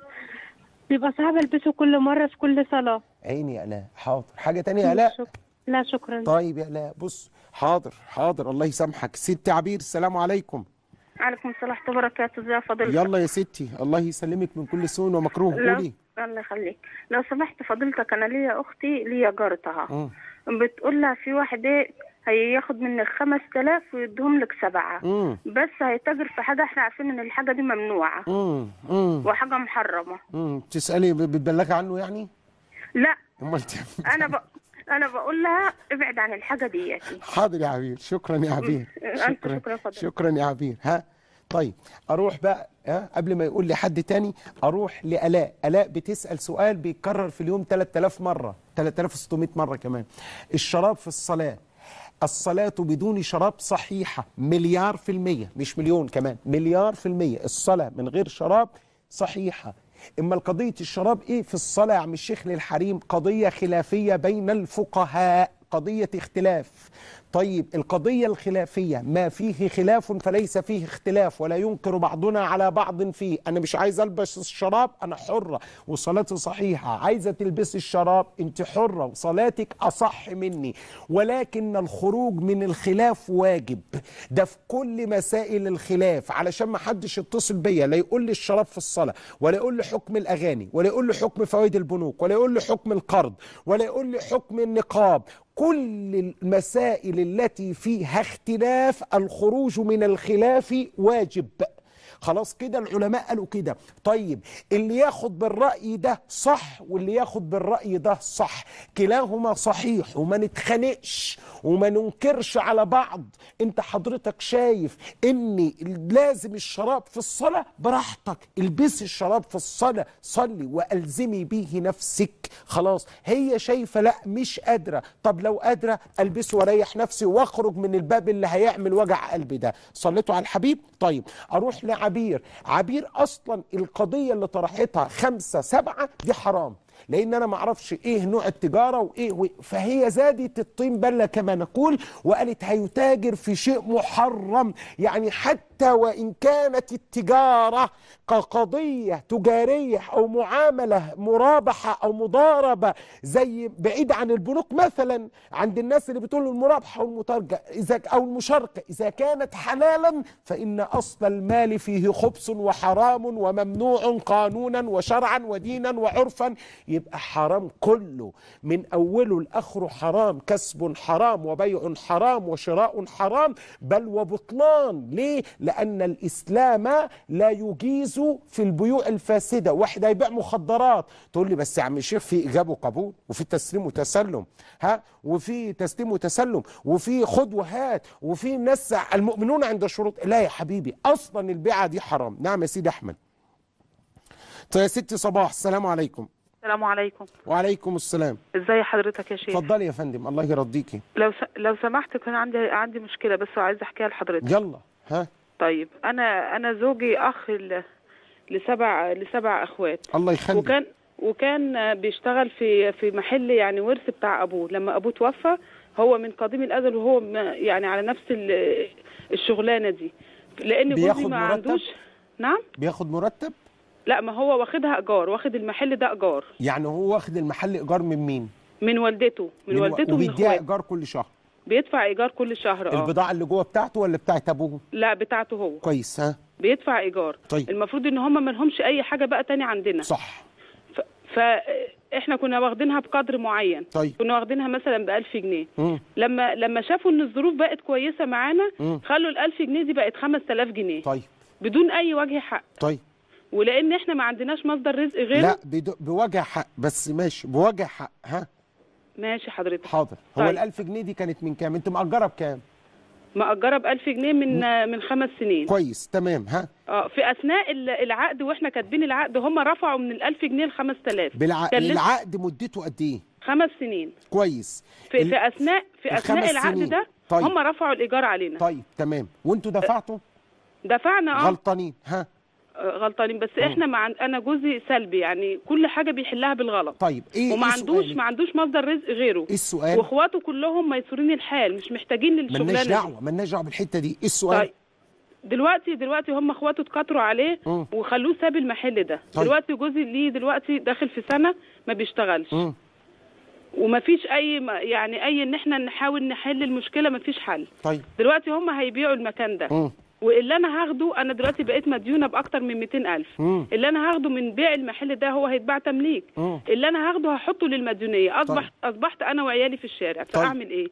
بيبقى صعب البسه كل مره في كل صلاه عيني يا آلاء حاضر حاجة تانية يا آلاء شك... لا شكرا طيب يا آلاء بص حاضر حاضر الله يسامحك ست عبير السلام عليكم عليكم السلام ورحمة الله وبركاته ازي يا فضيلتك يلا يا ستي الله يسلمك من كل سوء ومكروه لو قولي الله يخليك لو سمحت فضيلتك انا ليا اختي ليا جارتها مم. بتقول لها في واحد ايه هياخد منك 5000 ويديهم لك سبعة مم. بس هيتاجر في حاجة احنا عارفين ان الحاجة دي ممنوعة مم. مم. وحاجة محرمة مم. تسألي ب- بتبلغي عنه يعني لا امال ت- انا ب... انا بقول لها ابعد عن الحاجة دياتي حاضر يا عبير شكرا يا عبير أنت شكرا فضيلتك. شكرا يا عبير ها طيب اروح بقى ها قبل ما يقول لي حد تاني اروح لالاء الاء بتسال سؤال بيتكرر في اليوم 3000 مره 3600 مره كمان الشراب في الصلاه الصلاة بدون شراب صحيحة مليار في المية مش مليون كمان مليار في المية الصلاة من غير شراب صحيحة إما القضية الشراب إيه في الصلاة يا عم الشيخ للحريم قضية خلافية بين الفقهاء قضية اختلاف طيب القضية الخلافية ما فيه خلاف فليس فيه اختلاف ولا ينكر بعضنا على بعض فيه أنا مش عايز ألبس الشراب أنا حرة وصلاتي صحيحة عايزة تلبسي الشراب أنت حرة وصلاتك أصح مني ولكن الخروج من الخلاف واجب ده في كل مسائل الخلاف علشان ما حدش يتصل بيا لا يقول لي الشراب في الصلاة ولا يقول لي حكم الأغاني ولا يقول لي حكم فوائد البنوك ولا يقول لي حكم القرض ولا يقول لي حكم النقاب كل المسائل التي فيها اختلاف الخروج من الخلاف واجب خلاص كده العلماء قالوا كده طيب اللي ياخد بالرأي ده صح واللي ياخد بالرأي ده صح كلاهما صحيح وما نتخانقش وما ننكرش على بعض انت حضرتك شايف ان لازم الشراب في الصلاة براحتك البسي الشراب في الصلاة صلي والزمي به نفسك خلاص هي شايفة لا مش قادرة طب لو قادرة البسه واريح نفسي واخرج من الباب اللي هيعمل وجع قلبي ده صليتوا على الحبيب طيب اروح لعبير عبير اصلا القضية اللي طرحتها خمسة سبعة دي حرام لان انا ما اعرفش ايه نوع التجاره وايه و... فهي زادت الطين بله كما نقول وقالت هيتاجر في شيء محرم يعني حتى وان كانت التجاره كقضيه تجاريه او معامله مرابحه او مضاربه زي بعيد عن البنوك مثلا عند الناس اللي بتقول المرابحه والمترجه اذا او المشاركه اذا كانت حلالا فان اصل المال فيه خبث وحرام وممنوع قانونا وشرعا ودينا وعرفا يبقى حرام كله من اوله لاخره حرام كسب حرام وبيع حرام وشراء حرام بل وبطلان ليه لان الاسلام لا يجيز في البيوع الفاسده واحد هيبيع مخدرات تقول لي بس يا عم الشيخ في ايجاب وقبول وفي تسليم وتسلم ها وفي تسليم وتسلم وفي خد وهات وفي ناس المؤمنون عند الشروط لا يا حبيبي اصلا البيعه دي حرام نعم يا سيدي احمد طيب يا ستي صباح السلام عليكم السلام عليكم وعليكم السلام ازي حضرتك يا شيخ اتفضلي يا فندم الله يرضيكي لو س... لو سمحت كان عندي عندي مشكله بس عايزه احكيها لحضرتك يلا ها طيب انا انا زوجي اخ ل... لسبع لسبع اخوات الله يخليك وكان وكان بيشتغل في في محل يعني ورث بتاع ابوه لما ابوه توفى هو من قديم الازل وهو م- يعني على نفس ال- الشغلانه دي لان جوزي بياخد ما مرتب؟ عندوش نعم بياخد مرتب لا ما هو واخدها ايجار واخد المحل ده ايجار يعني هو واخد المحل ايجار من مين من والدته من, و- والدته من وبيديها اخواته ايجار كل شهر بيدفع ايجار كل شهر اه البضاعه اللي جوه بتاعته ولا بتاعت ابوه لا بتاعته هو كويس ها بيدفع ايجار طيب. المفروض ان هم ما لهمش اي حاجه بقى تاني عندنا صح فاحنا كنا واخدينها بقدر معين طيب. كنا واخدينها مثلا ب 1000 جنيه مم. لما لما شافوا ان الظروف بقت كويسه معانا مم. خلوا ال 1000 جنيه دي بقت 5000 جنيه طيب بدون اي وجه حق طيب ولان احنا ما عندناش مصدر رزق غيره لا بدو- بوجه حق بس ماشي بوجه حق ها ماشي حضرتك حاضر هو طيب. ال 1000 جنيه دي كانت من كام انت مأجره بكام مأجره ب 1000 جنيه من من خمس سنين كويس تمام ها اه في اثناء ال- العقد واحنا كاتبين العقد هم رفعوا من ال 1000 جنيه ل 5000 بالع... كان لسه العقد مدته قد ايه خمس سنين كويس في, ال- في اثناء في الخمس اثناء العقد سنين. ده طيب. هم رفعوا الايجار علينا طيب تمام وانتوا دفعتوا دفعنا اه غلطانين ها آه، غلطانين بس احنا مع انا جوزي سلبي يعني كل حاجه بيحلها بالغلط طيب ايه وما إيه عندوش سؤالك؟ ما عندوش مصدر رزق غيره ايه السؤال واخواته كلهم ميسورين الحال مش محتاجين ملناش للشغلانه دي دعوه ملناش دعوه بالحته دي ايه السؤال طيب دلوقتي دلوقتي هم اخواته اتكتروا عليه مم. وخلوه ساب المحل ده طيب. دلوقتي جوزي ليه دلوقتي داخل في سنه ما بيشتغلش مم. ومفيش اي ما- يعني اي ان احنا نحاول نحل المشكله مفيش حل طيب دلوقتي هم هيبيعوا المكان ده مم. واللي انا هاخده انا دلوقتي بقيت مديونه باكتر من 200000 مم. اللي انا هاخده من بيع المحل ده هو هيتباع تمليك مم. اللي انا هاخده هحطه للمديونيه اصبحت اصبحت انا وعيالي في الشارع فاعمل ايه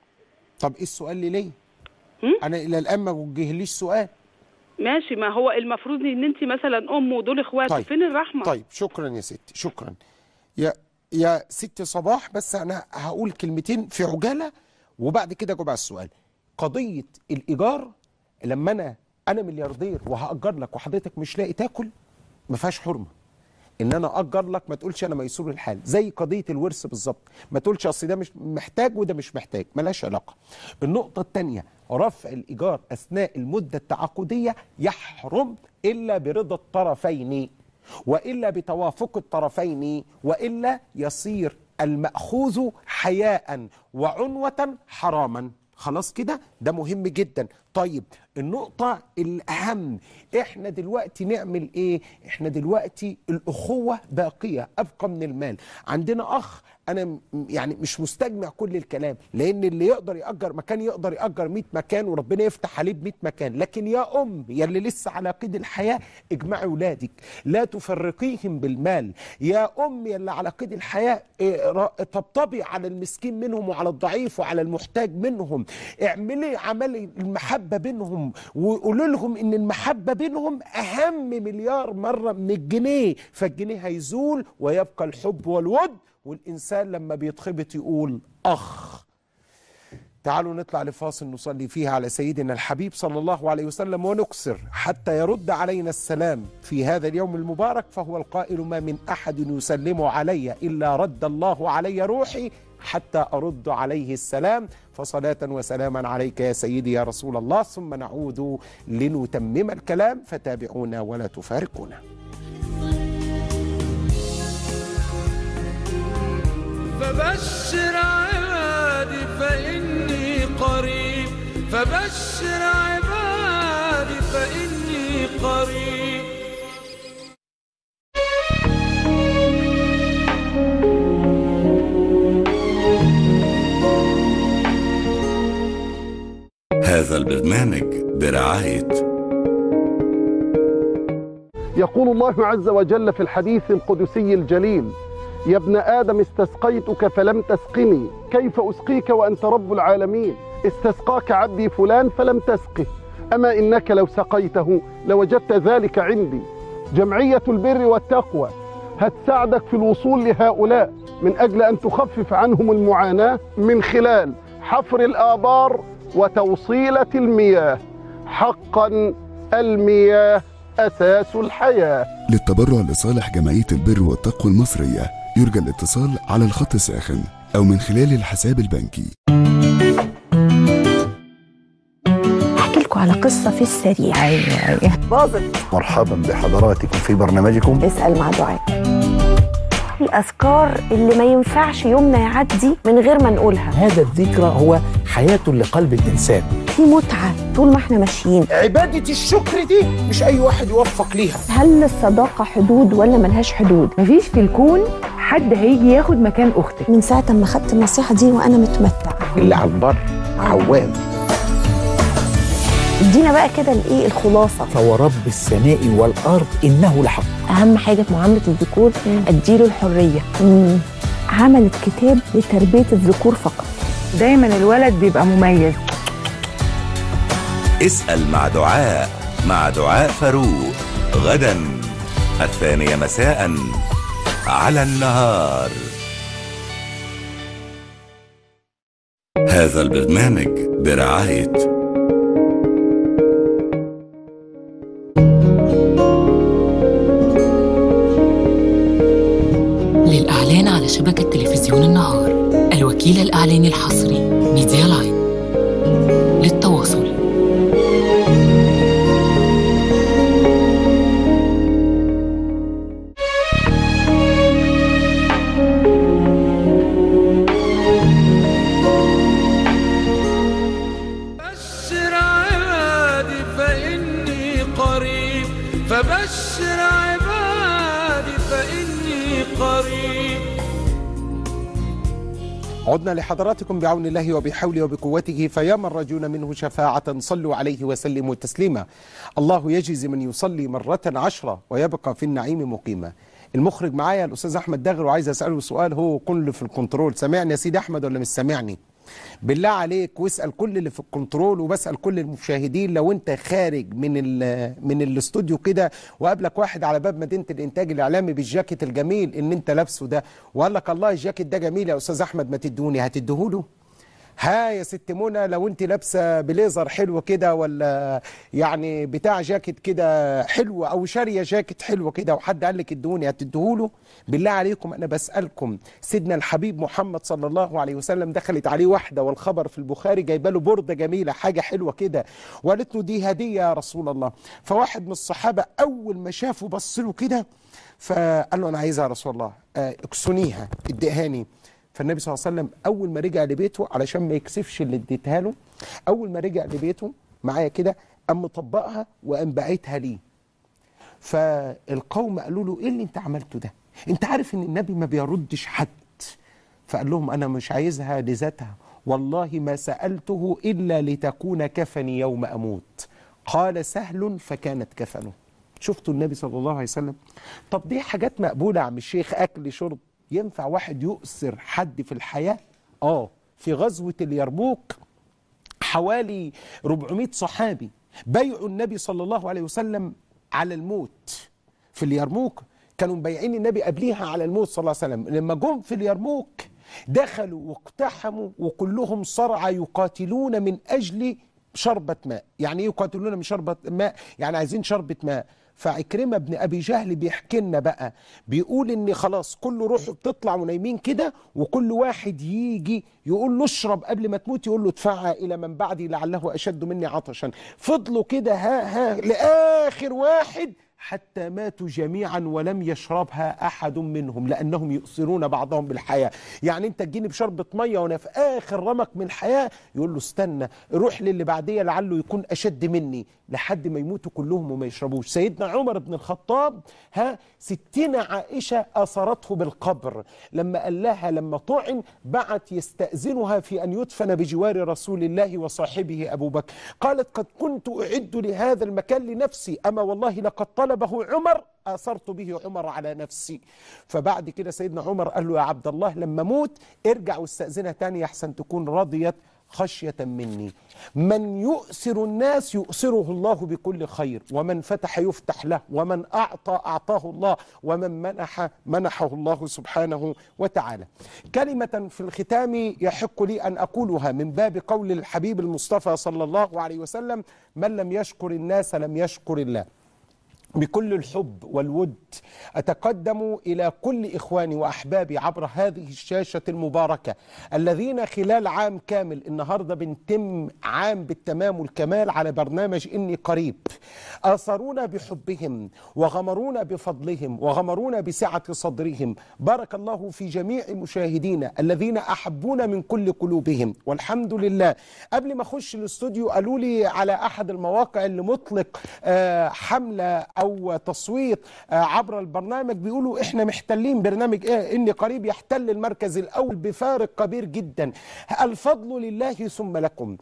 طب ايه السؤال اللي ليه مم؟ انا الى الان ما وجهليش سؤال ماشي ما هو المفروض ان انت مثلا ام ودول اخواته طيب. فين الرحمه طيب شكرا يا ستي شكرا يا يا ست صباح بس انا هقول كلمتين في عجاله وبعد كده اجاوب على السؤال قضيه الايجار لما انا انا ملياردير وهاجر لك وحضرتك مش لاقي تاكل ما فيهاش حرمه ان انا اجر لك ما تقولش انا ميسور الحال زي قضيه الورث بالظبط ما تقولش اصل ده مش محتاج وده مش محتاج ملهاش علاقه النقطه الثانيه رفع الايجار اثناء المده التعاقديه يحرم الا برضا الطرفين والا بتوافق الطرفين والا يصير الماخوذ حياء وعنوه حراما خلاص كده ده مهم جدا طيب النقطة الأهم احنا دلوقتي نعمل ايه احنا دلوقتي الأخوة باقية أبقى من المال عندنا أخ أنا م- يعني مش مستجمع كل الكلام لأن اللي يقدر يأجر مكان يقدر يأجر 100 مكان وربنا يفتح عليه ب 100 مكان لكن يا أم يا اللي لسه على قيد الحياة اجمعي ولادك لا تفرقيهم بالمال يا أم يا اللي على قيد الحياة إيه، را- طبطبي على المسكين منهم وعلى الضعيف وعلى المحتاج منهم اعملي عمل المحبة بينهم وقولوا لهم ان المحبة بينهم اهم مليار مرة من الجنيه فالجنيه هيزول ويبقى الحب والود والانسان لما بيتخبط يقول اخ تعالوا نطلع لفاصل نصلي فيها على سيدنا الحبيب صلى الله عليه وسلم ونكسر حتى يرد علينا السلام في هذا اليوم المبارك فهو القائل ما من احد يسلم علي الا رد الله علي روحي حتى ارد عليه السلام فصلاه وسلاما عليك يا سيدي يا رسول الله ثم نعود لنتمم الكلام فتابعونا ولا تفارقونا فبشر عبادي فإني قريب فبشر عبادي فإني قريب هذا البرنامج برعاية يقول الله عز وجل في الحديث القدسي الجليل يا ابن آدم استسقيتك فلم تسقني كيف أسقيك وأنت رب العالمين استسقاك عبدي فلان فلم تسقه أما إنك لو سقيته لوجدت ذلك عندي جمعية البر والتقوى هتساعدك في الوصول لهؤلاء من أجل أن تخفف عنهم المعاناة من خلال حفر الآبار وتوصيلة المياه حقا المياه أساس الحياة للتبرع لصالح جمعية البر والتقوى المصرية يرجى الاتصال على الخط الساخن أو من خلال الحساب البنكي احكي لكم على قصه في السريع ايوه ايوه باظت مرحبا بحضراتكم في برنامجكم اسال مع دعاء الاذكار اللي ما ينفعش يومنا يعدي من غير ما نقولها هذا الذكرى هو حياة لقلب الإنسان في متعه طول ما احنا ماشيين عبادة الشكر دي مش أي واحد يوفق ليها هل الصداقه حدود ولا ملهاش حدود مفيش في الكون حد هيجي ياخد مكان اختك من ساعه ما خدت النصيحه دي وانا متمتعه اللي على البر عوام ادينا بقى كده الايه الخلاصه فورب السماء والارض انه لحق اهم حاجه في معامله الذكور اديله الحريه مم. عملت كتاب لتربيه الذكور فقط دايما الولد بيبقى مميز اسأل مع دعاء مع دعاء فاروق غدا الثانية مساء على النهار هذا البرنامج برعاية للإعلان على شبكة تلفزيون النهار الوكيل الإعلاني الحصري ميديا لاين للتواصل بشر عبادي فإني قريب فبشر عبادي فإني قريب عدنا لحضراتكم بعون الله وبحوله وبقوته فيا من رجون منه شفاعة صلوا عليه وسلموا تسليما الله يجزي من يصلي مرة عشرة ويبقى في النعيم مقيما المخرج معايا الأستاذ أحمد داغر وعايز أسأله سؤال هو كل في الكنترول سامعني يا سيدي أحمد ولا مش سامعني بالله عليك واسأل كل اللي في الكنترول وبسأل كل المشاهدين لو انت خارج من ال من الاستوديو كده وقابلك واحد على باب مدينة الإنتاج الإعلامي بالجاكيت الجميل اللي انت لابسه ده وقال لك الله الجاكيت ده جميل يا أستاذ أحمد ما تدوني هتديهوله؟ ها يا ست منى لو انت لابسه بليزر حلو كده ولا يعني بتاع جاكيت كده حلو او شاريه جاكيت حلو كده وحد قال لك ادوني هتديهوله بالله عليكم انا بسالكم سيدنا الحبيب محمد صلى الله عليه وسلم دخلت عليه واحده والخبر في البخاري جايبه له برده جميله حاجه حلوه كده وقالت له دي هديه يا رسول الله فواحد من الصحابه اول ما شافه بص له كده فقال له انا عايزها يا رسول الله آه، اكسنيها اديهاني فالنبي صلى الله عليه وسلم اول ما رجع لبيته علشان ما يكسفش اللي اديتها له اول ما رجع لبيته معايا كده قام مطبقها وقام باعتها ليه فالقوم قالوا له ايه اللي انت عملته ده انت عارف ان النبي ما بيردش حد فقال لهم انا مش عايزها لذاتها والله ما سالته الا لتكون كفني يوم اموت قال سهل فكانت كفنه شفتوا النبي صلى الله عليه وسلم طب دي حاجات مقبوله يا عم الشيخ اكل شرب ينفع واحد يؤثر حد في الحياه اه في غزوه اليرموك حوالي 400 صحابي بيعوا النبي صلى الله عليه وسلم على الموت في اليرموك كانوا مبيعين النبي قبليها على الموت صلى الله عليه وسلم لما جم في اليرموك دخلوا واقتحموا وكلهم صرعى يقاتلون من أجل شربة ماء يعني ايه يقاتلون من شربة ماء يعني عايزين شربة ماء فعكرمة بن أبي جهل بيحكي لنا بقى بيقول إن خلاص كل روح بتطلع ونايمين كده وكل واحد يجي يقول له اشرب قبل ما تموت يقول له ادفعها إلى من بعدي لعله أشد مني عطشا فضلوا كده ها ها لآخر واحد حتى ماتوا جميعا ولم يشربها احد منهم لانهم يؤثرون بعضهم بالحياه يعني انت تجيني بشربة ميه وانا في اخر رمق من الحياه يقول له استنى روح للي بعديه لعله يكون اشد مني لحد ما يموتوا كلهم وما يشربوش سيدنا عمر بن الخطاب ها ستين عائشه اثرته بالقبر لما قال لها لما طعن بعت يستاذنها في ان يدفن بجوار رسول الله وصاحبه ابو بكر قالت قد كنت اعد لهذا المكان لنفسي اما والله لقد طلبه عمر اثرت به عمر على نفسي فبعد كده سيدنا عمر قال له يا عبد الله لما موت ارجع واستاذنها تاني احسن تكون رضيت خشية مني من يؤثر الناس يؤثره الله بكل خير ومن فتح يفتح له ومن أعطى أعطاه الله ومن منح منحه الله سبحانه وتعالى كلمة في الختام يحق لي أن أقولها من باب قول الحبيب المصطفى صلى الله عليه وسلم من لم يشكر الناس لم يشكر الله بكل الحب والود اتقدم الى كل اخواني واحبابي عبر هذه الشاشه المباركه الذين خلال عام كامل النهارده بنتم عام بالتمام والكمال على برنامج اني قريب اثرونا بحبهم وغمرونا بفضلهم وغمرونا بسعه صدرهم بارك الله في جميع مشاهدينا الذين احبونا من كل قلوبهم والحمد لله قبل ما اخش الاستوديو قالوا لي على احد المواقع اللي مطلق آه، حمله او تصويت آه، عبر البرنامج بيقولوا احنا محتلين برنامج ايه اني قريب يحتل المركز الاول بفارق كبير جدا الفضل لله ثم لكم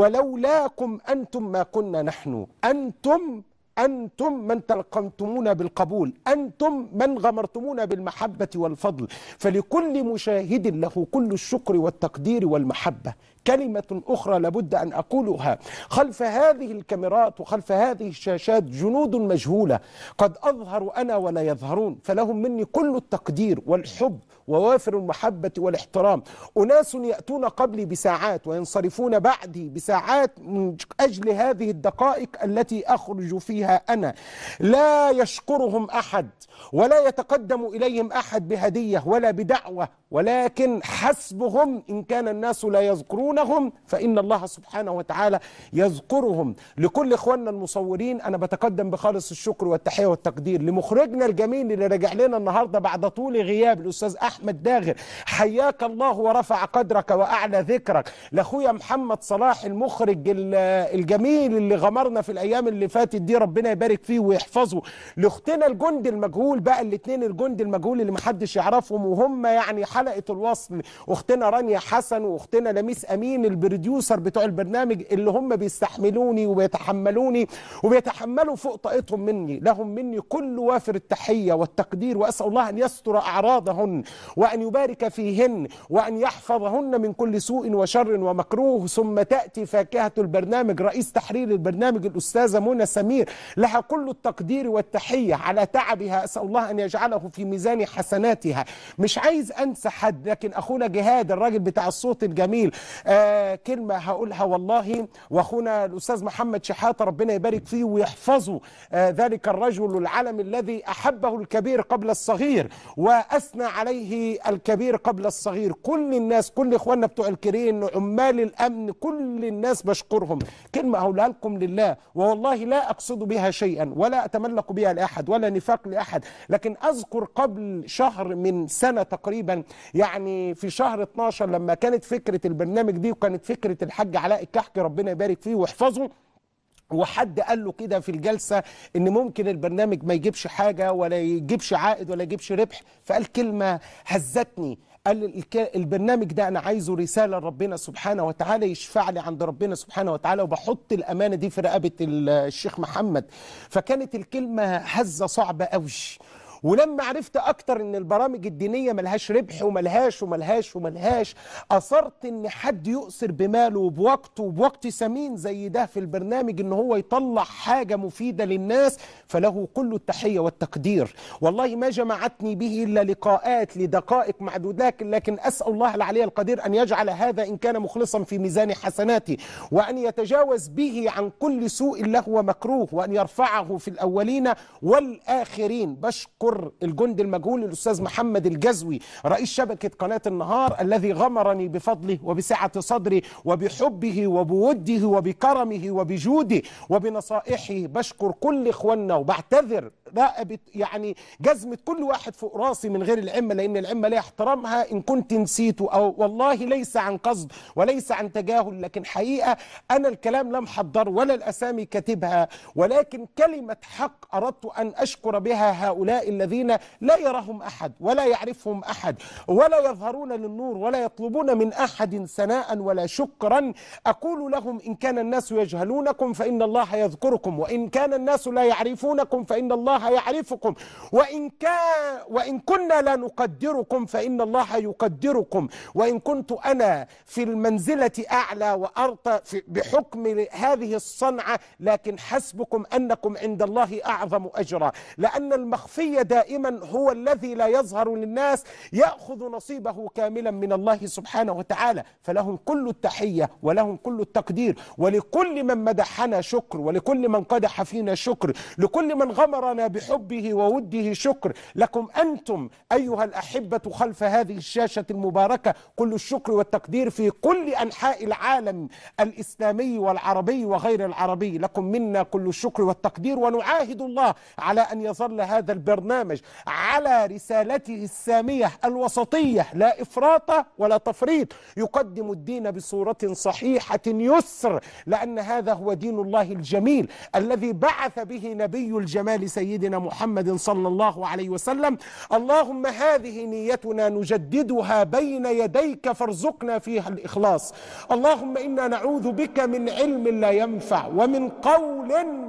ولولاكم انتم ما كنا نحن انتم أنتم من تلقمتمونا بالقبول أنتم من غمرتمونا بالمحبة والفضل فلكل مشاهد له كل الشكر والتقدير والمحبة كلمة أخرى لابد أن أقولها خلف هذه الكاميرات وخلف هذه الشاشات جنود مجهولة قد أظهر أنا ولا يظهرون فلهم مني كل التقدير والحب ووافر المحبة والاحترام أناس يأتون قبلي بساعات وينصرفون بعدي بساعات من أجل هذه الدقائق التي أخرج فيها أنا لا يشكرهم أحد ولا يتقدم إليهم أحد بهدية ولا بدعوة ولكن حسبهم إن كان الناس لا يذكرونهم فإن الله سبحانه وتعالى يذكرهم لكل إخواننا المصورين أنا بتقدم بخالص الشكر والتحية والتقدير لمخرجنا الجميل اللي راجع لنا النهاردة بعد طول غياب الأستاذ أحمد داغر حياك الله ورفع قدرك وأعلى ذكرك لأخويا محمد صلاح المخرج ال- الجميل اللي غمرنا في الأيام اللي فاتت دي ربنا يبارك فيه ويحفظه لأختنا الجند المجهول بقى الاثنين الجند المجهول اللي محدش يعرفهم وهم يعني حلقة الوصل أختنا رانيا حسن وأختنا لميس أمين البروديوسر بتوع البرنامج اللي هم بيستحملوني وبيتحملوني وبيتحملوا فوق طاقتهم مني لهم مني كل وافر التحية والتقدير وأسأل الله أن يستر أعراضهن وأن يبارك فيهن وأن يحفظهن من كل سوء وشر ومكروه ثم تأتي فاكهة البرنامج رئيس تحرير البرنامج الأستاذة منى سمير لها كل التقدير والتحية على تعبها أسأل الله أن يجعله في ميزان حسناتها مش عايز أنسى حد لكن أخونا جهاد الراجل بتاع الصوت الجميل آه كلمة هقولها والله وأخونا الأستاذ محمد شحاتة ربنا يبارك فيه ويحفظه آه ذلك الرجل العلم الذي أحبه الكبير قبل الصغير وأثنى عليه الكبير قبل الصغير كل الناس كل إخواننا بتوع الكرين عمال الأمن كل الناس بشكرهم كلمة هقولها لكم لله والله لا أقصد بها شيئا ولا أتملق بها لأحد ولا نفاق لأحد لكن أذكر قبل شهر من سنة تقريبا يعني في شهر 12 لما كانت فكرة البرنامج دي وكانت فكرة الحاج علاء الكحكي ربنا يبارك فيه ويحفظه وحد قال له كده في الجلسة ان ممكن البرنامج ما يجيبش حاجة ولا يجيبش عائد ولا يجيبش ربح فقال كلمة هزتني قال الك- البرنامج ده انا عايزه رسالة لربنا سبحانه وتعالى يشفع لي عند ربنا سبحانه وتعالى وبحط الامانة دي في رقبة ال- الشيخ محمد فكانت الكلمة هزة صعبة قوي ولما عرفت اكتر ان البرامج الدينيه ملهاش ربح وملهاش وملهاش وملهاش اصرت ان حد يؤثر بماله وبوقته وبوقت ثمين زي ده في البرنامج ان هو يطلع حاجه مفيده للناس فله كل التحيه والتقدير والله ما جمعتني به الا لقاءات لدقائق معدودات لكن اسال الله العلي القدير ان يجعل هذا ان كان مخلصا في ميزان حسناتي وان يتجاوز به عن كل سوء له ومكروه وان يرفعه في الاولين والاخرين بشكر الجند المجهول الاستاذ محمد الجزوي رئيس شبكه قناه النهار الذي غمرني بفضله وبسعه صدري وبحبه وبوده وبكرمه وبجوده وبنصائحه بشكر كل اخواننا وبعتذر رقبه يعني جزمه كل واحد فوق راسي من غير العمه لان العمه ليها احترامها ان كنت نسيته او والله ليس عن قصد وليس عن تجاهل لكن حقيقه انا الكلام لم حضر ولا الاسامي كاتبها ولكن كلمه حق اردت ان اشكر بها هؤلاء الذين لا يراهم احد ولا يعرفهم احد ولا يظهرون للنور ولا يطلبون من احد ثناء ولا شكرا اقول لهم ان كان الناس يجهلونكم فان الله يذكركم وان كان الناس لا يعرفونكم فان الله يعرفكم وان كان وان كنا لا نقدركم فان الله يقدركم وان كنت انا في المنزله اعلى وارقى في- بحكم هذه الصنعه لكن حسبكم انكم عند الله اعظم اجرا لان المخفي دائما هو الذي لا يظهر للناس ياخذ نصيبه كاملا من الله سبحانه وتعالى فلهم كل التحيه ولهم كل التقدير ولكل من مدحنا شكر ولكل من قدح فينا شكر لكل من غمرنا لنا بحبه ووده شكر لكم أنتم أيها الأحبة خلف هذه الشاشة المباركة كل الشكر والتقدير في كل أنحاء العالم الإسلامي والعربي وغير العربي لكم منا كل الشكر والتقدير ونعاهد الله على أن يظل هذا البرنامج على رسالته السامية الوسطية لا إفراط ولا تفريط يقدم الدين بصورة صحيحة يسر لأن هذا هو دين الله الجميل الذي بعث به نبي الجمال سيدنا محمد صلى الله عليه وسلم اللهم هذه نيتنا نجددها بين يديك فارزقنا فيها الإخلاص اللهم إنا نعوذ بك من علم لا ينفع ومن قول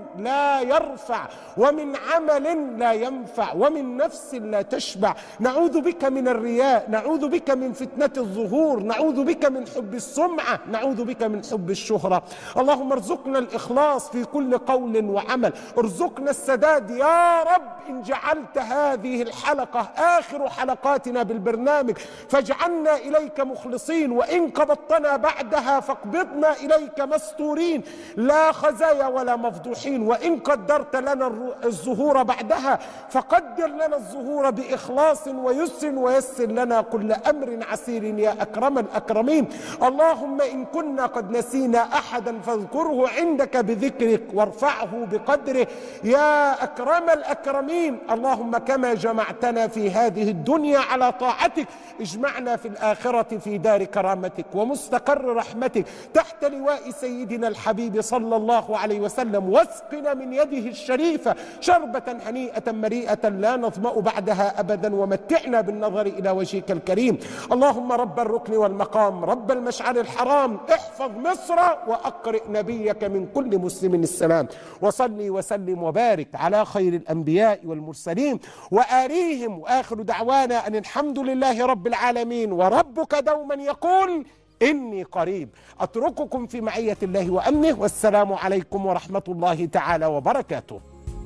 لا يرفع ومن عمل لا ينفع ومن نفس لا تشبع نعوذ بك من الرياء نعوذ بك من فتنة الظهور نعوذ بك من حب السمعة نعوذ بك من حب الشهرة اللهم ارزقنا الإخلاص في كل قول وعمل ارزقنا السداد يا رب إن جعلت هذه الحلقة آخر حلقاتنا بالبرنامج فاجعلنا إليك مخلصين وإن قبضتنا بعدها فاقبضنا إليك مستورين لا خزايا ولا مفضوحين وإن قدرت لنا الر- الظهور بعدها فقدر لنا الظهور بإخلاص ويسر ويسر لنا كل أمر عسير يا أكرم الأكرمين اللهم إن كنا قد نسينا أحدا فاذكره عندك بذكرك وارفعه بقدره يا أكرم الأكرمين اللهم كما جمعتنا في هذه الدنيا على طاعتك اجمعنا في الآخرة في دار كرامتك ومستقر رحمتك تحت لواء سيدنا الحبيب صلى الله عليه وسلم واسقنا من يده الشريفة شربة هنيئة مريئة لا نظمأ بعدها أبدا ومتعنا بالنظر إلى وجهك الكريم اللهم رب الركن والمقام رب المشعر الحرام احفظ مصر وأقرئ نبيك من كل مسلم السلام وصلي وسلم وبارك على خير الأنبياء والمرسلين وآليهم وآخر دعوانا أن الحمد لله رب العالمين وربك دوما يقول إني قريب أترككم في معية الله وأمنه والسلام عليكم ورحمة الله تعالى وبركاته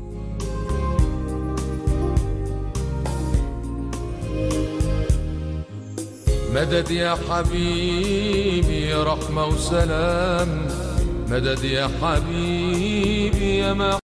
مدد يا حبيبي يا رحمة وسلام مدد يا حبيبي يا ما